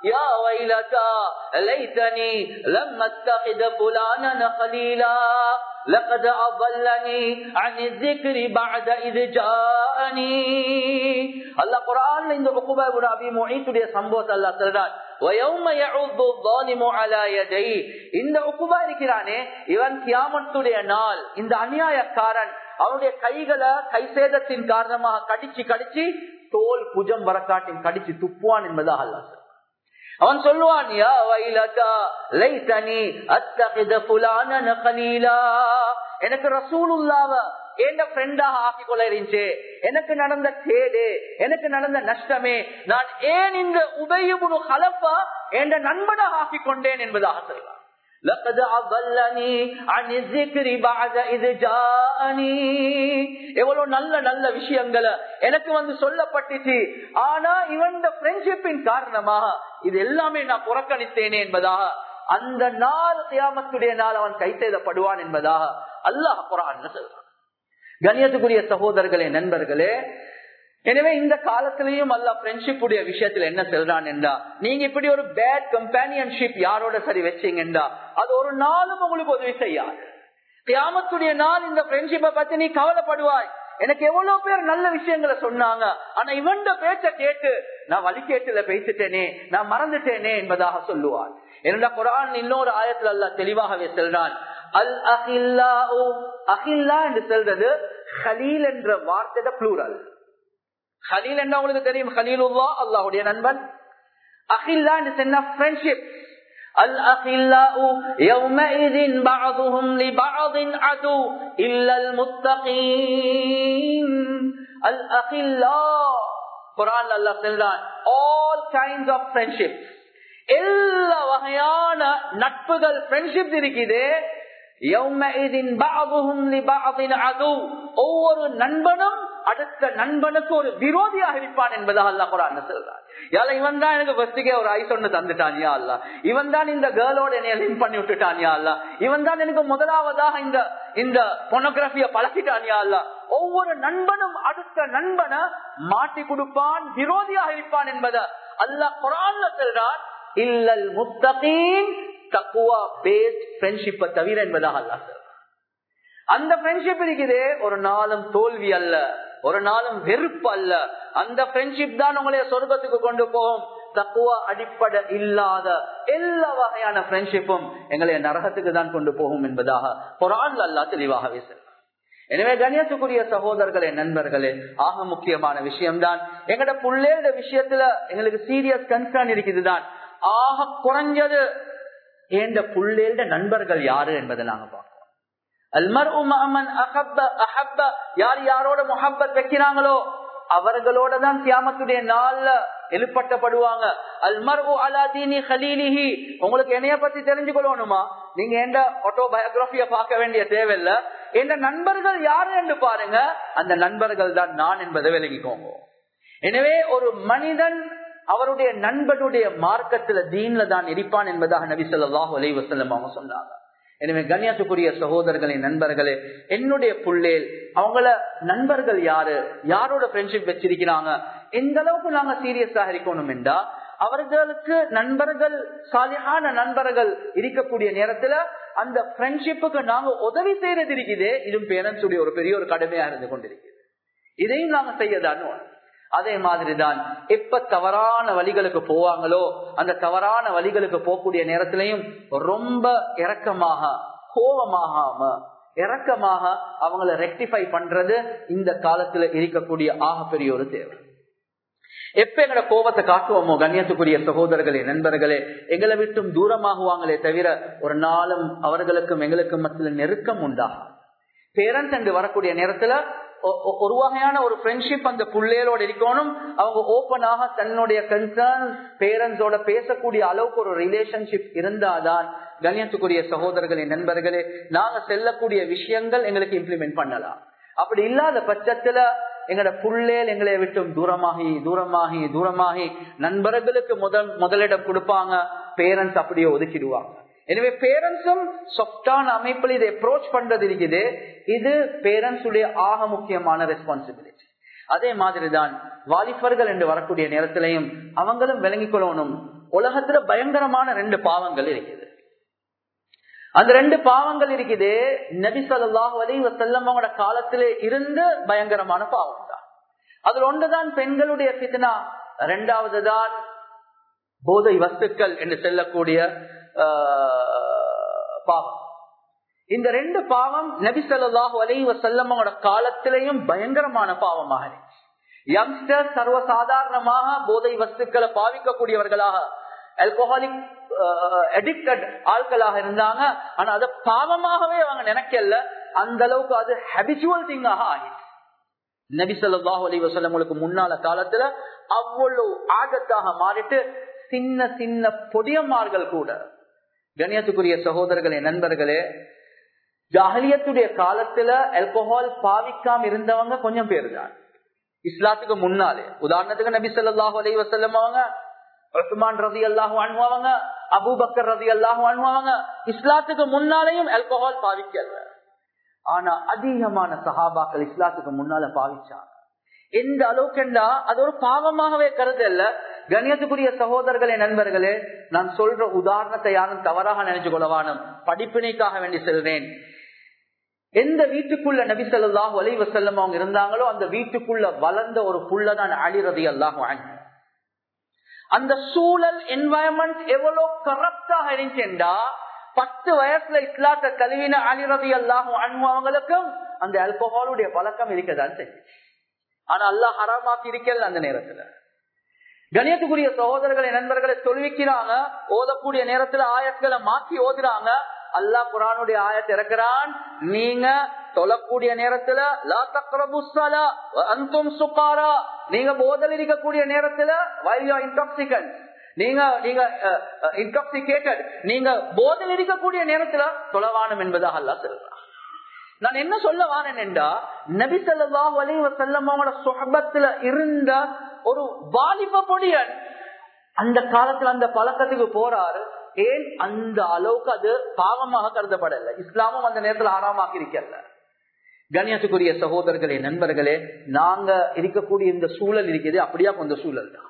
[SPEAKER 1] يا ويلتى ليتني لم اتخذ فلانا خليلا لقد أضلني عن الذكر بعد إذ جاءني الله قرآن இந்த உக்குபா இப்னு அபி முஈத்துடைய சம்பவத்தை அல்லாஹ் சொல்றான் ويوم يعض الظالم على يديه இந்த உக்குபா இருக்கிறானே இவன் கியாமத்துடைய நாள் இந்த அநியாயக்காரன் அவனுடைய கைகளை கை சேதத்தின் காரணமாக கடிச்சு கடிச்சு தோல் புஜம் வரக்காட்டின் கடிச்சு துப்புவான் என்பதாக அல்லாஹ் சொல்றான். அவன் சொல்லுவான் யா வைலதா லைதனி அத்தகித புலானன கலீலா எனக்கு ரசூலுல்லாவ எந்த ஃப்ரெண்டாக ஆக்கி கொள்ள இருந்துச்சு எனக்கு நடந்த கேடு எனக்கு நடந்த நஷ்டமே நான் ஏன் இந்த உபயமுனு கலப்பா என்ற நண்பனாக ஆக்கி கொண்டேன் என்பதாக சொல்றான் لقد أضلني عن الذكر بعد إذ جاءني எவ்வளவு நல்ல நல்ல விஷயங்களை எனக்கு வந்து சொல்லப்பட்டுச்சு ஆனா இவன் ஃப்ரெண்ட்ஷிப்பின் காரணமாக இது எல்லாமே நான் புறக்கணித்தேனே என்பதாக அந்த நாள் கியாமத்துடைய நாள் அவன் கை செய்தப்படுவான் என்பதாக அல்லாஹ் குரான் சொல்றான் கண்ணியத்துக்குரிய சகோதரர்களே நண்பர்களே எனவே இந்த காலத்திலையும் அல்ல ஃப்ரெண்ட்ஷிப் உடைய விஷயத்துல என்ன சொல்றான் என்றா நீங்க இப்படி ஒரு பேட் கம்பேனியன்ஷிப் யாரோட சரி வச்சீங்கன்றா அது ஒரு நாளும் உங்களுக்கு உதவி செய்யாது கியாமத்துடைய நாள் இந்த ஃப்ரெண்ட்ஷிப்பை பத்தி நீ கவலைப்படுவாய் எனக்கு எவ்வளவு பேர் நல்ல விஷயங்களை சொன்னாங்க ஆனா இவன் பேச்ச கேட்டு நான் வழிகேட்டுல பேசிட்டேனே நான் மறந்துட்டேனே என்பதாக சொல்லுவார் என்னடா குரான் இன்னொரு ஆயத்துல அல்ல தெளிவாகவே செல்றான் அல் அஹில்லா அஹில்லா என்று சொல்றது ஹலீல் என்ற வார்த்தையோட ப்ளூரல் ஹலீல் என்ன உங்களுக்கு தெரியும் ஹலீலுல்லா அல்லாஹுடைய நண்பன் அஹில்லா சொன்ன ஃப்ரெண்ட்ஷிப் الأخلاء يومئذ بعضهم لبعض عدو إلا المتقين الأخلاء قرآن الله சொல்றான் all kinds of friendship எல்லா வகையான நட்புகள் ஃப்ரெண்ட்ஷிப் இருக்குது ஒவ்வொரு நண்பனும் அடுத்த நண்பனுக்கு ஒரு விரோதியாக இருப்பான் என்பதாக அல்லா குரான் சொல்றான் யால இவன் தான் எனக்கு ஃபர்ஸ்டுக்கே ஒரு ஐஸ் ஒண்ணு தந்துட்டானியா அல்ல இவன் தான் இந்த கேர்ளோட என்னைய லிங்க் பண்ணி விட்டுட்டானியா அல்ல இவன் தான் எனக்கு முதலாவதாக இந்த இந்த பொனோகிராபிய பழகிட்டானியா அல்ல ஒவ்வொரு நண்பனும் அடுத்த நண்பனை மாட்டி கொடுப்பான் விரோதியாக இருப்பான் என்பதை அல்லாஹ் குரான்ல சொல்றான் இல்லல் முத்தகீன் தக்குவா பேஸ்ட் ஃப்ரெண்ட்ஷிப்பை தவிர என்பதாக அல்லா அந்த ஃப்ரெண்ட்ஷிப் இருக்குது ஒரு நாளும் தோல்வி அல்ல ஒரு நாளும் வெறுப்பு அல்ல அந்த ஃப்ரெண்ட்ஷிப் தான் உங்களைய சொர்க்கத்துக்கு கொண்டு போகும் தக்குவா அடிப்படை இல்லாத எல்லா வகையான ஃப்ரெண்ட்ஷிப்பும் எங்களை நரகத்துக்கு தான் கொண்டு போகும் என்பதாக குரான் அல்லா தெளிவாகவே சொல்றார் எனவே கணியத்துக்குரிய சகோதரர்களே நண்பர்களே ஆக முக்கியமான விஷயம்தான் எங்கட புள்ளேட விஷயத்துல எங்களுக்கு சீரியஸ் கன்சர்ன் இருக்குதுதான் ஆக குறைஞ்சது ஏண்ட புள்ளேட நண்பர்கள் யாரு என்பதை நாங்க பார்ப்போம் யார் யாரோட முகப்பத் வைக்கிறாங்களோ அவர்களோட தான் தியாமத்துடைய நாள்ல எழுப்பட்டப்படுவாங்க அல்மர் அலாதீனி ஹலீலிஹி உங்களுக்கு என்னைய பத்தி தெரிஞ்சு கொள்ளணுமா நீங்க எந்த ஆட்டோபயோகிராபிய பார்க்க வேண்டிய தேவையில்லை எந்த நண்பர்கள் யாரு என்று பாருங்க அந்த நண்பர்கள் தான் நான் என்பதை விலகிக்கோங்க எனவே ஒரு மனிதன் அவருடைய நண்பனுடைய மார்க்கத்துல தீன்ல தான் இருப்பான் என்பதாக நபி சொல்லாஹு அலை வசல்லம் அவங்க சொன்னாங்க எனவே கண்ணியத்துக்குரிய சகோதரர்களே நண்பர்களே என்னுடைய புள்ளேல் அவங்கள நண்பர்கள் யாரு யாரோட ஃப்ரெண்ட்ஷிப் வச்சிருக்கிறாங்க எந்த அளவுக்கு நாங்க சீரியஸாக இருக்கணும் என்றா அவர்களுக்கு நண்பர்கள் சாலியான நண்பர்கள் இருக்கக்கூடிய நேரத்துல அந்த ஃப்ரெண்ட்ஷிப்புக்கு நாங்க உதவி செய்யறது இருக்குது இதுவும் பேரண்ட்ஸ் உடைய ஒரு பெரிய ஒரு கடமையா இருந்து கொண்டிருக்கிறது இதையும் நாங்க செய்யதான் அதே மாதிரிதான் எப்ப தவறான வழிகளுக்கு போவாங்களோ அந்த தவறான வழிகளுக்கு போகக்கூடிய நேரத்திலையும் ரொம்ப இறக்கமாக கோபமாகாம இறக்கமாக அவங்கள ரெக்டிஃபை பண்றது இந்த காலத்துல இருக்கக்கூடிய ஆகப்பெரிய ஒரு தேவை எப்ப எங்கட கோபத்தை காட்டுவோமோ கண்ணியத்துக்குரிய சகோதரர்களே நண்பர்களே எங்களை விட்டும் தூரமாகுவாங்களே தவிர ஒரு நாளும் அவர்களுக்கும் எங்களுக்கும் மத்தியில் நெருக்கம் உண்டாகும் பேரண்ட்ஸ் என்று வரக்கூடிய நேரத்துல ஒரு வகையான ஒரு ஃப்ரெண்ட்ஷிப் அந்த பிள்ளைகளோட இருக்கணும் அவங்க ஓப்பனாக தன்னுடைய கன்சர்ன் பேரண்ட்ஸோட பேசக்கூடிய அளவுக்கு ஒரு ரிலேஷன்ஷிப் இருந்தாதான் கண்ணியத்துக்குரிய சகோதரர்களே நண்பர்களே நாங்க செல்லக்கூடிய விஷயங்கள் எங்களுக்கு இம்ப்ளிமெண்ட் பண்ணலாம் அப்படி இல்லாத பட்சத்துல எங்களோட புள்ளேல் எங்களை விட்டும் தூரமாகி தூரமாகி தூரமாகி நண்பர்களுக்கு முதல் முதலிடம் கொடுப்பாங்க பேரண்ட்ஸ் அப்படியே ஒதுக்கிடுவாங்க எனவே பேரண்ட்ஸும் சொப்டான அமைப்பில் இதை அப்ரோச் பண்றது இருக்குது இது பேரண்ட்ஸ் உடைய ஆக முக்கியமான ரெஸ்பான்சிபிலிட்டி அதே மாதிரிதான் வாலிபர்கள் என்று வரக்கூடிய நேரத்திலையும் அவங்களும் விளங்கிக் கொள்ளணும் உலகத்துல பயங்கரமான ரெண்டு பாவங்கள் இருக்குது அந்த ரெண்டு பாவங்கள் இருக்குது நபி சொல்லாஹ் அலி வசல்லமோட காலத்திலே இருந்து பயங்கரமான பாவம் தான் அதுல ஒன்றுதான் பெண்களுடைய பித்னா ரெண்டாவது தான் போதை வஸ்துக்கள் என்று செல்லக்கூடிய பாவம் இந்த ரெண்டு பாவம் நபி சொல்லாஹு அலி வசல்லமோட காலத்திலையும் பயங்கரமான பாவமாக யங்ஸ்டர் சர்வசாதாரணமாக போதை வஸ்துக்களை பாவிக்கக்கூடியவர்களாக ஆல்கோஹாலிக் அடிக்டட் ஆட்களாக இருந்தாங்க ஆனா அதை பாவமாகவே அவங்க நினைக்கல அந்த அளவுக்கு அது ஹபிச்சுவல் திங்காக ஆகிடுச்சு நபி சொல்லாஹு அலி வசல்லங்களுக்கு முன்னால காலத்துல அவ்வளவு ஆகத்தாக மாறிட்டு சின்ன சின்ன பொடியம்மார்கள் கூட கணியத்துக்குரிய சகோதரர்களே நண்பர்களே ஜாகலியத்துடைய காலத்துல ஆல்கோஹால் பாவிக்காம இருந்தவங்க கொஞ்சம் பேர் தான் இஸ்லாத்துக்கு முன்னாலே உதாரணத்துக்கு நபி சொல்லாஹு அலி வசல்லம் அவங்க உஸ்மான் ரதி அல்லாஹு அனுபவங்க அபூபக்கர் ரதி அல்லாஹு அனுபவங்க இஸ்லாத்துக்கு முன்னாலேயும் ஆல்கோஹால் பாவிக்கல ஆனா அதிகமான சஹாபாக்கள் இஸ்லாத்துக்கு முன்னால பாவிச்சாங்க எந்த அளவுக்குண்டா அது ஒரு பாவமாகவே கருதல்ல கண்ணியத்துக்குரிய சகோதரர்களே நண்பர்களே நான் சொல்ற உதாரணத்தை யாரும் தவறாக நினைச்சு கொள்ளவானும் படிப்பினைக்காக வேண்டி செல்றேன் எந்த வீட்டுக்குள்ள நபி சொல்லாஹு அலி வசல்லம் அவங்க இருந்தாங்களோ அந்த வீட்டுக்குள்ள வளர்ந்த ஒரு புள்ளதான் அலிரதி அல்லாஹ் அந்த சூழல் என்வாயன்மெண்ட் எவ்வளவு கரப்டாக இருந்துச்சுண்டா பத்து வயசுல இஸ்லாத்த கல்வின அலிரதி அல்லாஹும் அனுபவங்களுக்கும் அந்த அல்கோஹாலுடைய பழக்கம் இருக்கதான் செஞ்சு ஆனா அல்லாஹ் ஹராமாக்கி இருக்கல அந்த நேரத்துல கணியத்துக்குரிய சகோதரர்களை நண்பர்களை தொழுவிக்கிறாங்க ஓதக்கூடிய நேரத்துல ஆயத்களை மாற்றி ஓதுறாங்க அல்லாஹ் குரானுடைய ஆயத்தை இறக்குறான் நீங்க தொழக்கூடிய நேரத்துல லா தக்ரபுஸ்ஸலா அந்தும் சுகாரா நீங்க போதல் இருக்கக்கூடிய நேரத்துல வைல் இன்டாக்சிகன் நீங்க நீங்க இன்டாக்சிகேட்டட் நீங்க போதல் இருக்கக்கூடிய நேரத்துல தொலைவானம் என்பதாக அல்லா சொல்றான் நான் என்ன சொல்ல வானேன் என்றா நபி சொல்லாஹ் அலி வசல்லமோட சுகபத்துல இருந்த ஒரு வாலிப பொடியன் அந்த காலத்துல அந்த பழக்கத்துக்கு போறாரு ஏன் அந்த அளவுக்கு அது பாவமாக கருதப்படல இஸ்லாமும் அந்த நேரத்துல ஆறாமாக்கி இருக்கல கண்ணியத்துக்குரிய சகோதரர்களே நண்பர்களே நாங்க இருக்கக்கூடிய இந்த சூழல் இருக்குது அப்படியா கொஞ்சம் சூழல் தான்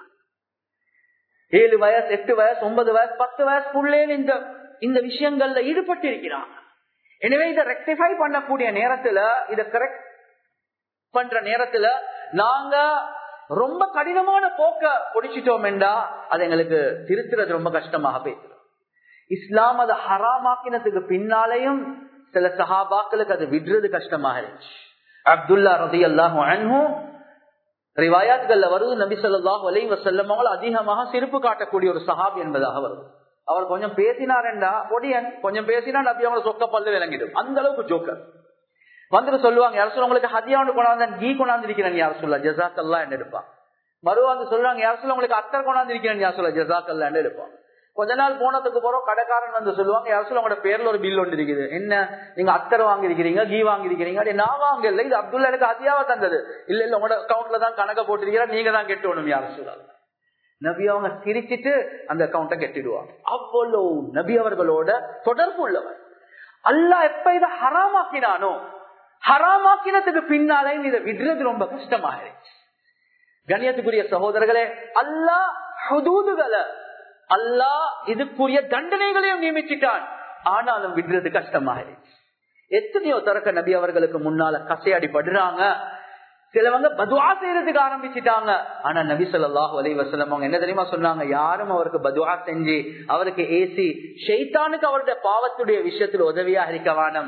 [SPEAKER 1] ஏழு வயசு எட்டு வயசு ஒன்பது வயசு பத்து வயசு பிள்ளைகள் இந்த இந்த விஷயங்கள்ல ஈடுபட்டு இருக்கிறாங்க எனவே இதை ரெக்டிஃபை பண்ணக்கூடிய நேரத்துல இதை கரெக்ட் பண்ற நேரத்துல நாங்க ரொம்ப கடினமான போக்க பொடிச்சிட்டோம் என்றா அது எங்களுக்கு திருத்துறது ரொம்ப கஷ்டமாக போயிடும் இஸ்லாம் அதை ஹராமாக்கினதுக்கு பின்னாலேயும் சில சஹாபாக்களுக்கு அது விடுறது கஷ்டமாக இருந்துச்சு அப்துல்லா ரதி அல்லாஹும் ரிவாயாத்கள்ல வருது நபி சொல்லாஹ் அலை வசல்லம் அதிகமாக சிரிப்பு காட்டக்கூடிய ஒரு சஹாப் என்பதாக வருது அவர் கொஞ்சம் பேசினார்டா பொடியன் கொஞ்சம் பேசினா நபி அவங்களை சொக்க பல்லு விளங்கிடும் அந்த அளவுக்கு ஜோக்கர் வந்துட்டு சொல்லுவாங்க யார் சொல்ல உங்களுக்கு ஹதியாண்டு கொண்டாந்து கீ கொண்டாந்து இருக்கிறேன் யார் சொல்ல ஜசாக்கல்லா என்ன எடுப்பான் மறுவாந்து சொல்லுவாங்க யார் சொல்ல உங்களுக்கு அத்தர் கொண்டாந்து இருக்கிறேன் யார் சொல்ல ஜசாக்கல்லா என்ன எடுப்பான் கொஞ்ச நாள் போனதுக்கு போறோம் கடைக்காரன் வந்து சொல்லுவாங்க யார் சொல்ல உங்களோட பேர்ல ஒரு பில் ஒன்று இருக்குது என்ன நீங்க அத்தர் வாங்கிருக்கிறீங்க கீ வாங்கிருக்கிறீங்க அப்படி நான் வாங்கல இது அப்துல்லா எனக்கு அதியாவா தந்தது இல்ல இல்ல உங்களோட அக்கௌண்ட்ல தான் கணக்க போட்டிருக்கிறா நீங்க தான் கெட்டணும் யார் சொல்லலாம் நபி அவங்க சிரிச்சிட்டு அந்த அக்கௌண்ட கெட்டிடுவாங்க அவ்வளவு நபி அவர்களோட தொடர்பு உள்ளவர் அல்லா எப்ப இதை ஹராமாக்கினானோ ஹராமாக்கினத்துக்கு பின்னாலே இதை விடுறது ரொம்ப கஷ்டமாயிருச்சு கண்ணியத்துக்குரிய சகோதரர்களே அல்லா ஹுதூதுகளை அல்லா இதுக்குரிய தண்டனைகளையும் நியமிச்சுட்டான் ஆனாலும் விடுறது கஷ்டமாயிருச்சு எத்தனையோ தரக்க நபி அவர்களுக்கு முன்னால கசையாடி படுறாங்க சிலவங்க பதுவா செய்யறதுக்கு ஆரம்பிச்சுட்டாங்க ஆனா நபி சொல்லாஹு அலி வசலம் அவங்க என்ன தெரியுமா சொன்னாங்க யாரும் அவருக்கு பதுவா செஞ்சு அவருக்கு ஏசி ஷெய்தானுக்கு அவருடைய பாவத்துடைய விஷயத்தில் உதவியா இருக்க வானம்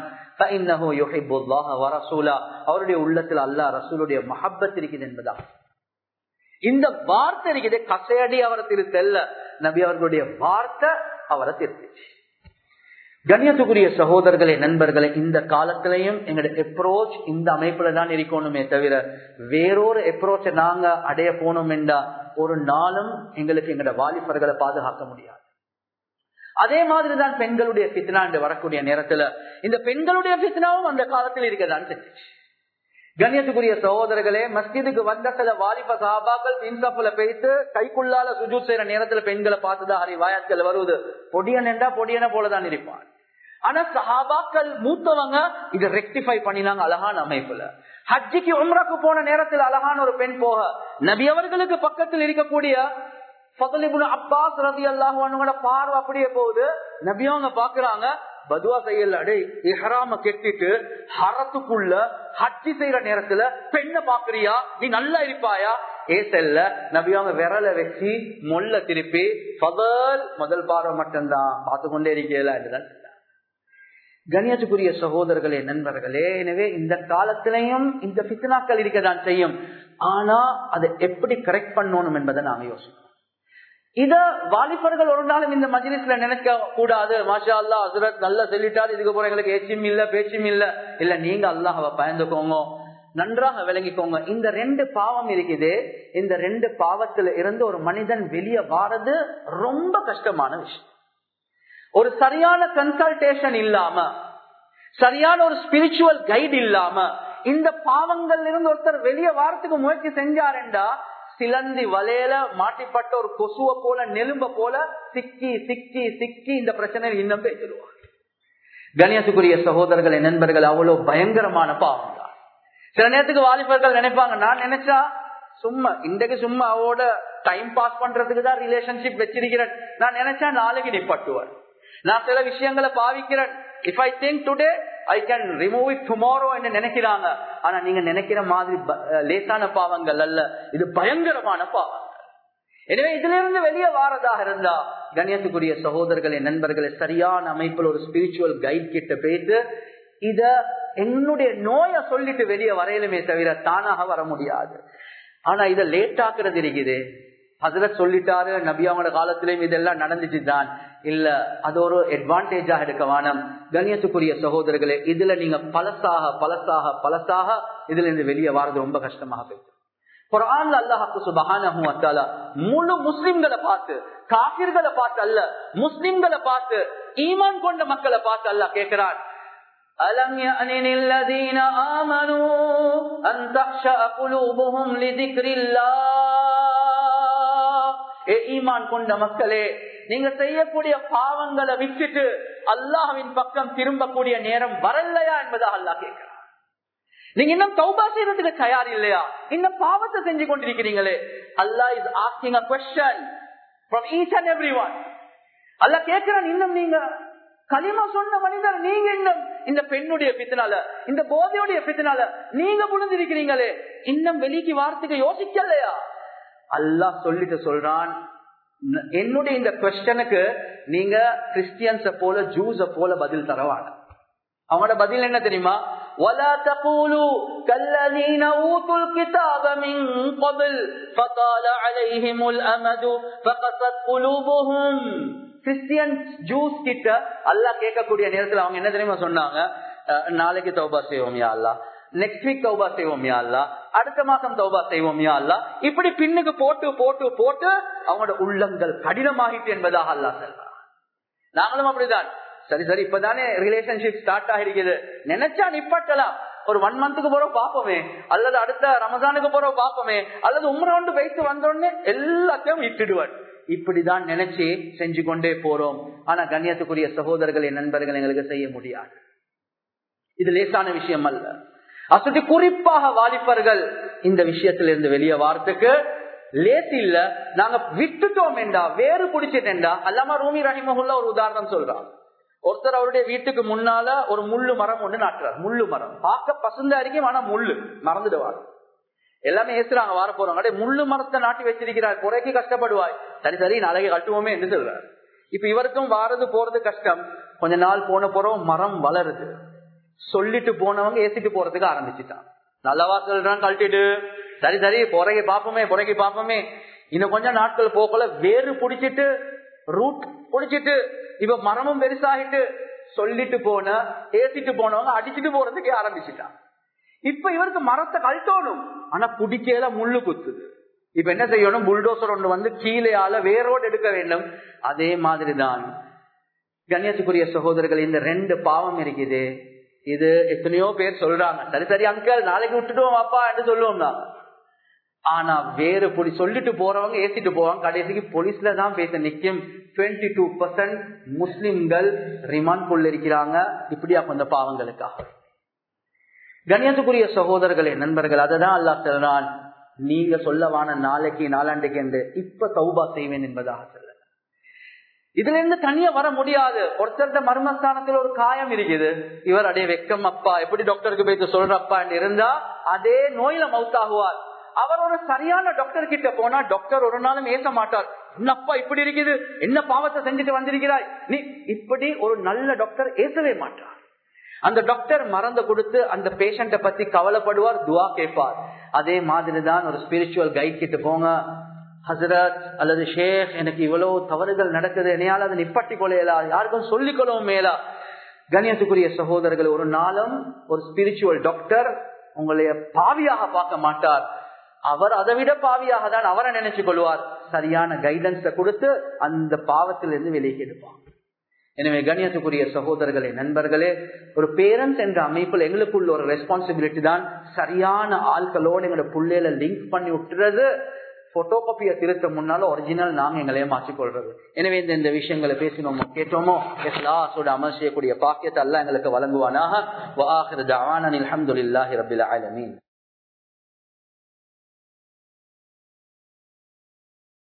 [SPEAKER 1] அவருடைய உள்ளத்தில் அல்லா ரசூலுடைய மஹப்பத் இருக்குது என்பதா இந்த வார்த்தை இருக்குது கசையடி அவரை திருத்தல்ல நபி அவர்களுடைய வார்த்தை அவரை திருத்துச்சு கண்ணியத்துக்குரிய சகோதரர்களே நண்பர்களே இந்த காலத்திலையும் எங்களுடைய அப்ரோச் இந்த அமைப்புல தான் இருக்கணுமே தவிர வேறொரு அப்ரோச்சை நாங்க அடைய போனோம் என்றா ஒரு நாளும் எங்களுக்கு எங்களோட வாலிபர்களை பாதுகாக்க முடியாது அதே மாதிரிதான் பெண்களுடைய பித்னா என்று வரக்கூடிய நேரத்துல இந்த பெண்களுடைய பித்னாவும் அந்த காலத்தில் இருக்கதான் செஞ்சிச்சு கண்ணியத்துக்குரிய சகோதரர்களே மஸ்ஜிதுக்கு வந்த சில வாலிப சாபாக்கள் இன்சப்புல பேத்து கைக்குள்ளால சுஜூத் செய்யற நேரத்துல பெண்களை பார்த்துதான் அறிவாயத்தில் வருவது பொடியன் என்றா பொடியனை போலதான் இருப்பான் ஆனா சஹாபாக்கள் மூத்தவங்க இதை ரெக்டிஃபை பண்ணினாங்க அழகான அமைப்புல ஹஜ்ஜிக்கு உம்ராக்கு போன நேரத்தில் அழகான ஒரு பெண் போக நபி அவர்களுக்கு பக்கத்தில் இருக்கக்கூடிய அப்பாஸ் ரதி அல்லாஹோட பார்வை அப்படியே போகுது நபியவங்க பாக்குறாங்க பதுவா செய்யல அடே இஹராம கெட்டிட்டு ஹரத்துக்குள்ள ஹஜ்ஜி செய்யற நேரத்துல பெண்ண பாக்குறியா நீ நல்லா இருப்பாயா ஏ செல்ல நபியவங்க விரல வச்சு மொல்ல திருப்பி பகல் முதல் பார்வை மட்டும்தான் பார்த்து கொண்டே இருக்கல என்றுதான் கணியத்துக்குரிய சகோதரர்களே நண்பர்களே எனவே இந்த காலத்திலையும் இந்த பித்னாக்கள் இருக்கதான் செய்யும் ஆனா அதை எப்படி கரெக்ட் பண்ணணும் என்பதை நாங்க யோசிக்கணும் இத வாலிபர்கள் ஒரு நாளும் இந்த மஜிலிஸ்ல நினைக்க கூடாது மாஷா அல்லா அசுரத் நல்லா சொல்லிட்டாரு இதுக்கு போற எங்களுக்கு ஏச்சும் இல்ல பேச்சும் இல்ல இல்ல நீங்க அல்லாஹவை பயந்துக்கோங்க நன்றாக விளங்கிக்கோங்க இந்த ரெண்டு பாவம் இருக்குது இந்த ரெண்டு பாவத்துல இருந்து ஒரு மனிதன் வெளியே வாரது ரொம்ப கஷ்டமான விஷயம் ஒரு சரியான கன்சல்டேஷன் இல்லாம சரியான ஒரு ஸ்பிரிச்சுவல் கைடு இல்லாம இந்த பாவங்கள்ல இருந்து ஒருத்தர் வெளியே வாரத்துக்கு முயற்சி செஞ்சாருண்டா சிலந்தி வலையில மாட்டிப்பட்ட ஒரு கொசுவ போல நெலும்ப போல சிக்கி சிக்கி சிக்கி இந்த பிரச்சனை இன்னும் பேசிடுவார் கணியத்துக்குரிய சகோதரர்களை நண்பர்கள் அவ்வளவு பயங்கரமான பாவம் தான் சில நேரத்துக்கு வாலிபர்கள் நினைப்பாங்க நான் நினைச்சா சும்மா இன்றைக்கு சும்மா அவோட டைம் பாஸ் பண்றதுக்கு தான் ரிலேஷன்ஷிப் வச்சிருக்கிறேன் நான் நினைச்சா நாளைக்கு நிப்பட்டுவார் நான் சில விஷயங்களை பாவிக்கிறேன் if I think today I can remove it tomorrow என்று நினைக்கிறாங்க ஆனா நீங்க நினைக்கிற மாதிரி லேசான பாவங்கள் அல்ல இது பயங்கரமான பாவங்கள் எனவே இதுல இருந்து வெளியே வாரதாக இருந்தா கண்ணியத்துக்குரிய சகோதரர்களே நண்பர்களே சரியான அமைப்பில் ஒரு ஸ்பிரிச்சுவல் கைட் கிட்ட போயிட்டு இத என்னுடைய நோய சொல்லிட்டு வெளியே வரையிலுமே தவிர தானாக வர முடியாது ஆனா இத லேட் ஆக்குறது இருக்குது அதுல சொல்லிட்டாரு நபியாவோட காலத்திலேயும் இதெல்லாம் நடந்துச்சு தான் இல்ல அது ஒரு அட்வான்டேஜா எடுக்க வேணும் கண்ணியத்துக்குரிய சகோதரர்களே இதுல நீங்க பலசாக பலசாக பலசாக இதுல இருந்து வெளியே வாரது ரொம்ப கஷ்டமாக போயிட்டு குரான்ல அல்லாஹாக்கு சுபஹான முழு முஸ்லிம்களை பார்த்து காபிர்களை பார்த்து அல்ல முஸ்லிம்களை பார்த்து ஈமான் கொண்ட மக்களை பார்த்து அல்ல கேட்கிறான் ألم يأن الذين آمنوا أن تخشأ قلوبهم لذكر الله ஈமான் கொண்ட மக்களே நீங்க செய்யக்கூடிய பாவங்களை விட்டுட்டு அல்லாஹ்வின் பக்கம் திரும்பக்கூடிய நேரம் வரலையா என்பதாக அல்லாஹ் கேட்கிறார் நீங்க இன்னும் தௌபா செய்யறதுக்கு தயார் இல்லையா இன்னும் பாவத்தை செஞ்சு கொண்டிருக்கிறீங்களே Allah is asking a question from each and every one Allah கேட்கிறான் இன்னும் நீங்க களிமா சொன்ன மனிதர் நீங்க இன்னும் இந்த பெண்ணுடைய பித்தனால இந்த போதையுடைய பித்தனால நீங்க புரிஞ்சிருக்கிறீங்களே இன்னும் வெளிக்கு வார்த்தைக்கு யோசிக்கலையா அல்லாஹ் சொல்லிட்டு சொல்றான் என்னுடைய இந்த கொஸ்டனுக்கு நீங்க கிறிஸ்டியன்ஸ போல ஜூஸ போல பதில் தரவாங்க அவங்களோட பதில் என்ன தெரியுமா ولا تقولوا كالذين اوتوا الكتاب من قبل فطال عليهم الامد فقست قلوبهم கிறிஸ்டியன் ஜூஸ் கிட்ட அல்லாஹ் கேட்கக்கூடிய நேரத்தில் அவங்க என்ன தெரியுமா சொன்னாங்க நாளைக்கு தௌபா செய்வோம் யா அல்லா நெக்ஸ்ட் வீக் தௌபா செய்வோம் யா அல்லா அடுத்த மாசம் தௌபா செய்வோம் யா அல்லா இப்படி பின்னுக்கு போட்டு போட்டு போட்டு அவங்களோட உள்ளங்கள் கடினமாகிட்டு என்பதாக அல்லா சொல்றான் நாங்களும் அப்படிதான் சரி சரி இப்பதானே ரிலேஷன்ஷிப் ஸ்டார்ட் ஆகிருக்குது நினைச்சா நிப்பட்டலாம் ஒரு ஒன் மந்த்துக்கு போறோம் பாப்போமே அல்லது அடுத்த ரமசானுக்கு போறோம் பாப்போமே அல்லது உம்ரவுண்டு வைத்து வந்தோடனே எல்லாத்தையும் விட்டுடுவார் இப்படிதான் நினைச்சு செஞ்சு கொண்டே போறோம் ஆனா கண்ணியத்துக்குரிய சகோதரர்களை நண்பர்கள் எங்களுக்கு செய்ய முடியாது இது லேசான விஷயம் அல்ல அசதி குறிப்பாக வாலிபர்கள் இந்த விஷயத்திலிருந்து வெளியே வாரத்துக்கு லேசி இல்ல நாங்க விட்டுட்டோம் என்றா வேறு பிடிச்சிட்டேன்டா அல்லாம ரூமி ரஹிமகுல்ல ஒரு உதாரணம் சொல்றான் ஒருத்தர் அவருடைய வீட்டுக்கு முன்னால ஒரு முள்ளு மரம் ஒண்ணு நாட்டுறார் முள்ளு மரம் பார்க்க பசுந்தா இருக்கும் ஆனா முள்ளு மறந்துடுவார் எல்லாமே ஏசுறாங்க வார போறாங்க முள்ளு மரத்தை நாட்டி வச்சிருக்கிறார் குறைக்கு கஷ்டப்படுவாய் சரி சரி நாளைக்கு கட்டுவோமே என்று சொல்றார் இப்ப இவருக்கும் வாரது போறது கஷ்டம் கொஞ்ச நாள் போன போறோம் மரம் வளருது சொல்லிட்டு போனவங்க ஏசிட்டு போறதுக்கு ஆரம்பிச்சுட்டான் நல்லவா சொல்றான் கழட்டிட்டு சரி சரி பொறைக்கு பாப்போமே பொறைக்கு பாப்போமே இன்னும் கொஞ்சம் நாட்கள் போக்கல வேறு பிடிச்சிட்டு ரூட் பிடிச்சிட்டு இப்ப மரமும் பெருசாகிட்டு சொல்லிட்டு போன ஏசிட்டு போனவங்க அடிச்சுட்டு போறதுக்கு ஆரம்பிச்சுட்டான் இப்ப இவருக்கு மரத்தை கழட்டணும் ஆனா குடிக்கையில முள்ளு குத்துது இப்ப என்ன செய்யணும் புல்டோசர் ஒன்று வந்து கீழேயால வேரோடு எடுக்க வேண்டும் அதே மாதிரிதான் கண்ணியத்துக்குரிய சகோதரர்கள் இந்த ரெண்டு பாவம் இருக்குது இது எத்தனையோ பேர் சொல்றாங்க சரி சரி அங்கிள் நாளைக்கு விட்டுடுவோம் அப்பா என்று சொல்லுவோம் தான் ஆனா வேறு பொடி சொல்லிட்டு போறவங்க ஏசிட்டு போவாங்க கடைசிக்கு போலீஸ்ல தான் பேச நிக்கும் டுவெண்ட்டி டூ பர்சன்ட் முஸ்லிம்கள் ரிமாண்ட் கொள்ள இருக்கிறாங்க இப்படியா கொஞ்சம் பாவங்களுக்காக கண்ணியத்துக்குரிய சகோதரர்களே நண்பர்கள் அததான் அல்லா சொல்றான் நீங்க சொல்லவான நாளைக்கு நாளாண்டுக்கு என்று இப்ப தௌபா செய்வேன் என்பதாக சொல்ல இதுல இருந்து தனியா வர முடியாது ஒருத்தர் மர்மஸ்தானத்துல ஒரு காயம் இருக்குது இவர் அடைய வெக்கம் அப்பா எப்படி டாக்டருக்கு போயிட்டு சொல்றப்பா இருந்தா அதே நோயில மவுத்தாகுவார் அவர் ஒரு சரியான டாக்டர் கிட்ட போனா டாக்டர் ஒரு நாளும் ஏச மாட்டார் என்னப்பா இப்படி இருக்குது என்ன பாவத்தை செஞ்சுட்டு வந்திருக்கிறாய் நீ இப்படி ஒரு நல்ல டாக்டர் ஏசவே மாட்டார் அந்த டாக்டர் மறந்து கொடுத்து அந்த பேஷண்ட பத்தி கவலைப்படுவார் துவா கேட்பார் அதே மாதிரிதான் ஒரு ஸ்பிரிச்சுவல் கைட் கிட்ட போங்க ஹசரத் அல்லது ஷேக் எனக்கு இவ்வளவு தவறுகள் நடக்குது என்னையால் அதை நிப்பட்டி கொள்ளையலா யாருக்கும் சொல்லிக் கொள்ளவும் மேலா கணியத்துக்குரிய சகோதரர்கள் ஒரு நாளும் ஒரு ஸ்பிரிச்சுவல் டாக்டர் உங்களைய பாவியாக பார்க்க மாட்டார் அவர் அதை விட பாவியாக தான் அவரை நினைச்சு கொள்வார் சரியான கைடன்ஸ கொடுத்து அந்த பாவத்திலிருந்து வெளியே எடுப்பார் எனவே கண்ணியத்துக்குரிய சகோதரர்களே நண்பர்களே ஒரு பேரண்ட்ஸ் என்ற அமைப்பில் எங்களுக்குள்ள ஒரு ரெஸ்பான்சிபிலிட்டி தான் சரியான ஆட்களோடு எங்களோட புள்ளையில லிங்க் பண்ணி விட்டுறது போட்டோ காப்பியை திருத்த முன்னால ஒரிஜினல் நாங்க எங்களையே மாற்றிக்கொள்றது எனவே இந்த இந்த விஷயங்களை பேசினோமோ கேட்டோமோ எஸ்லாசோட அமல் செய்யக்கூடிய பாக்கியத்தை எல்லாம் எங்களுக்கு வழங்குவானாக வாஹிர் தவானன் அலமதுல்லாஹி ரபில் ஆலமீன்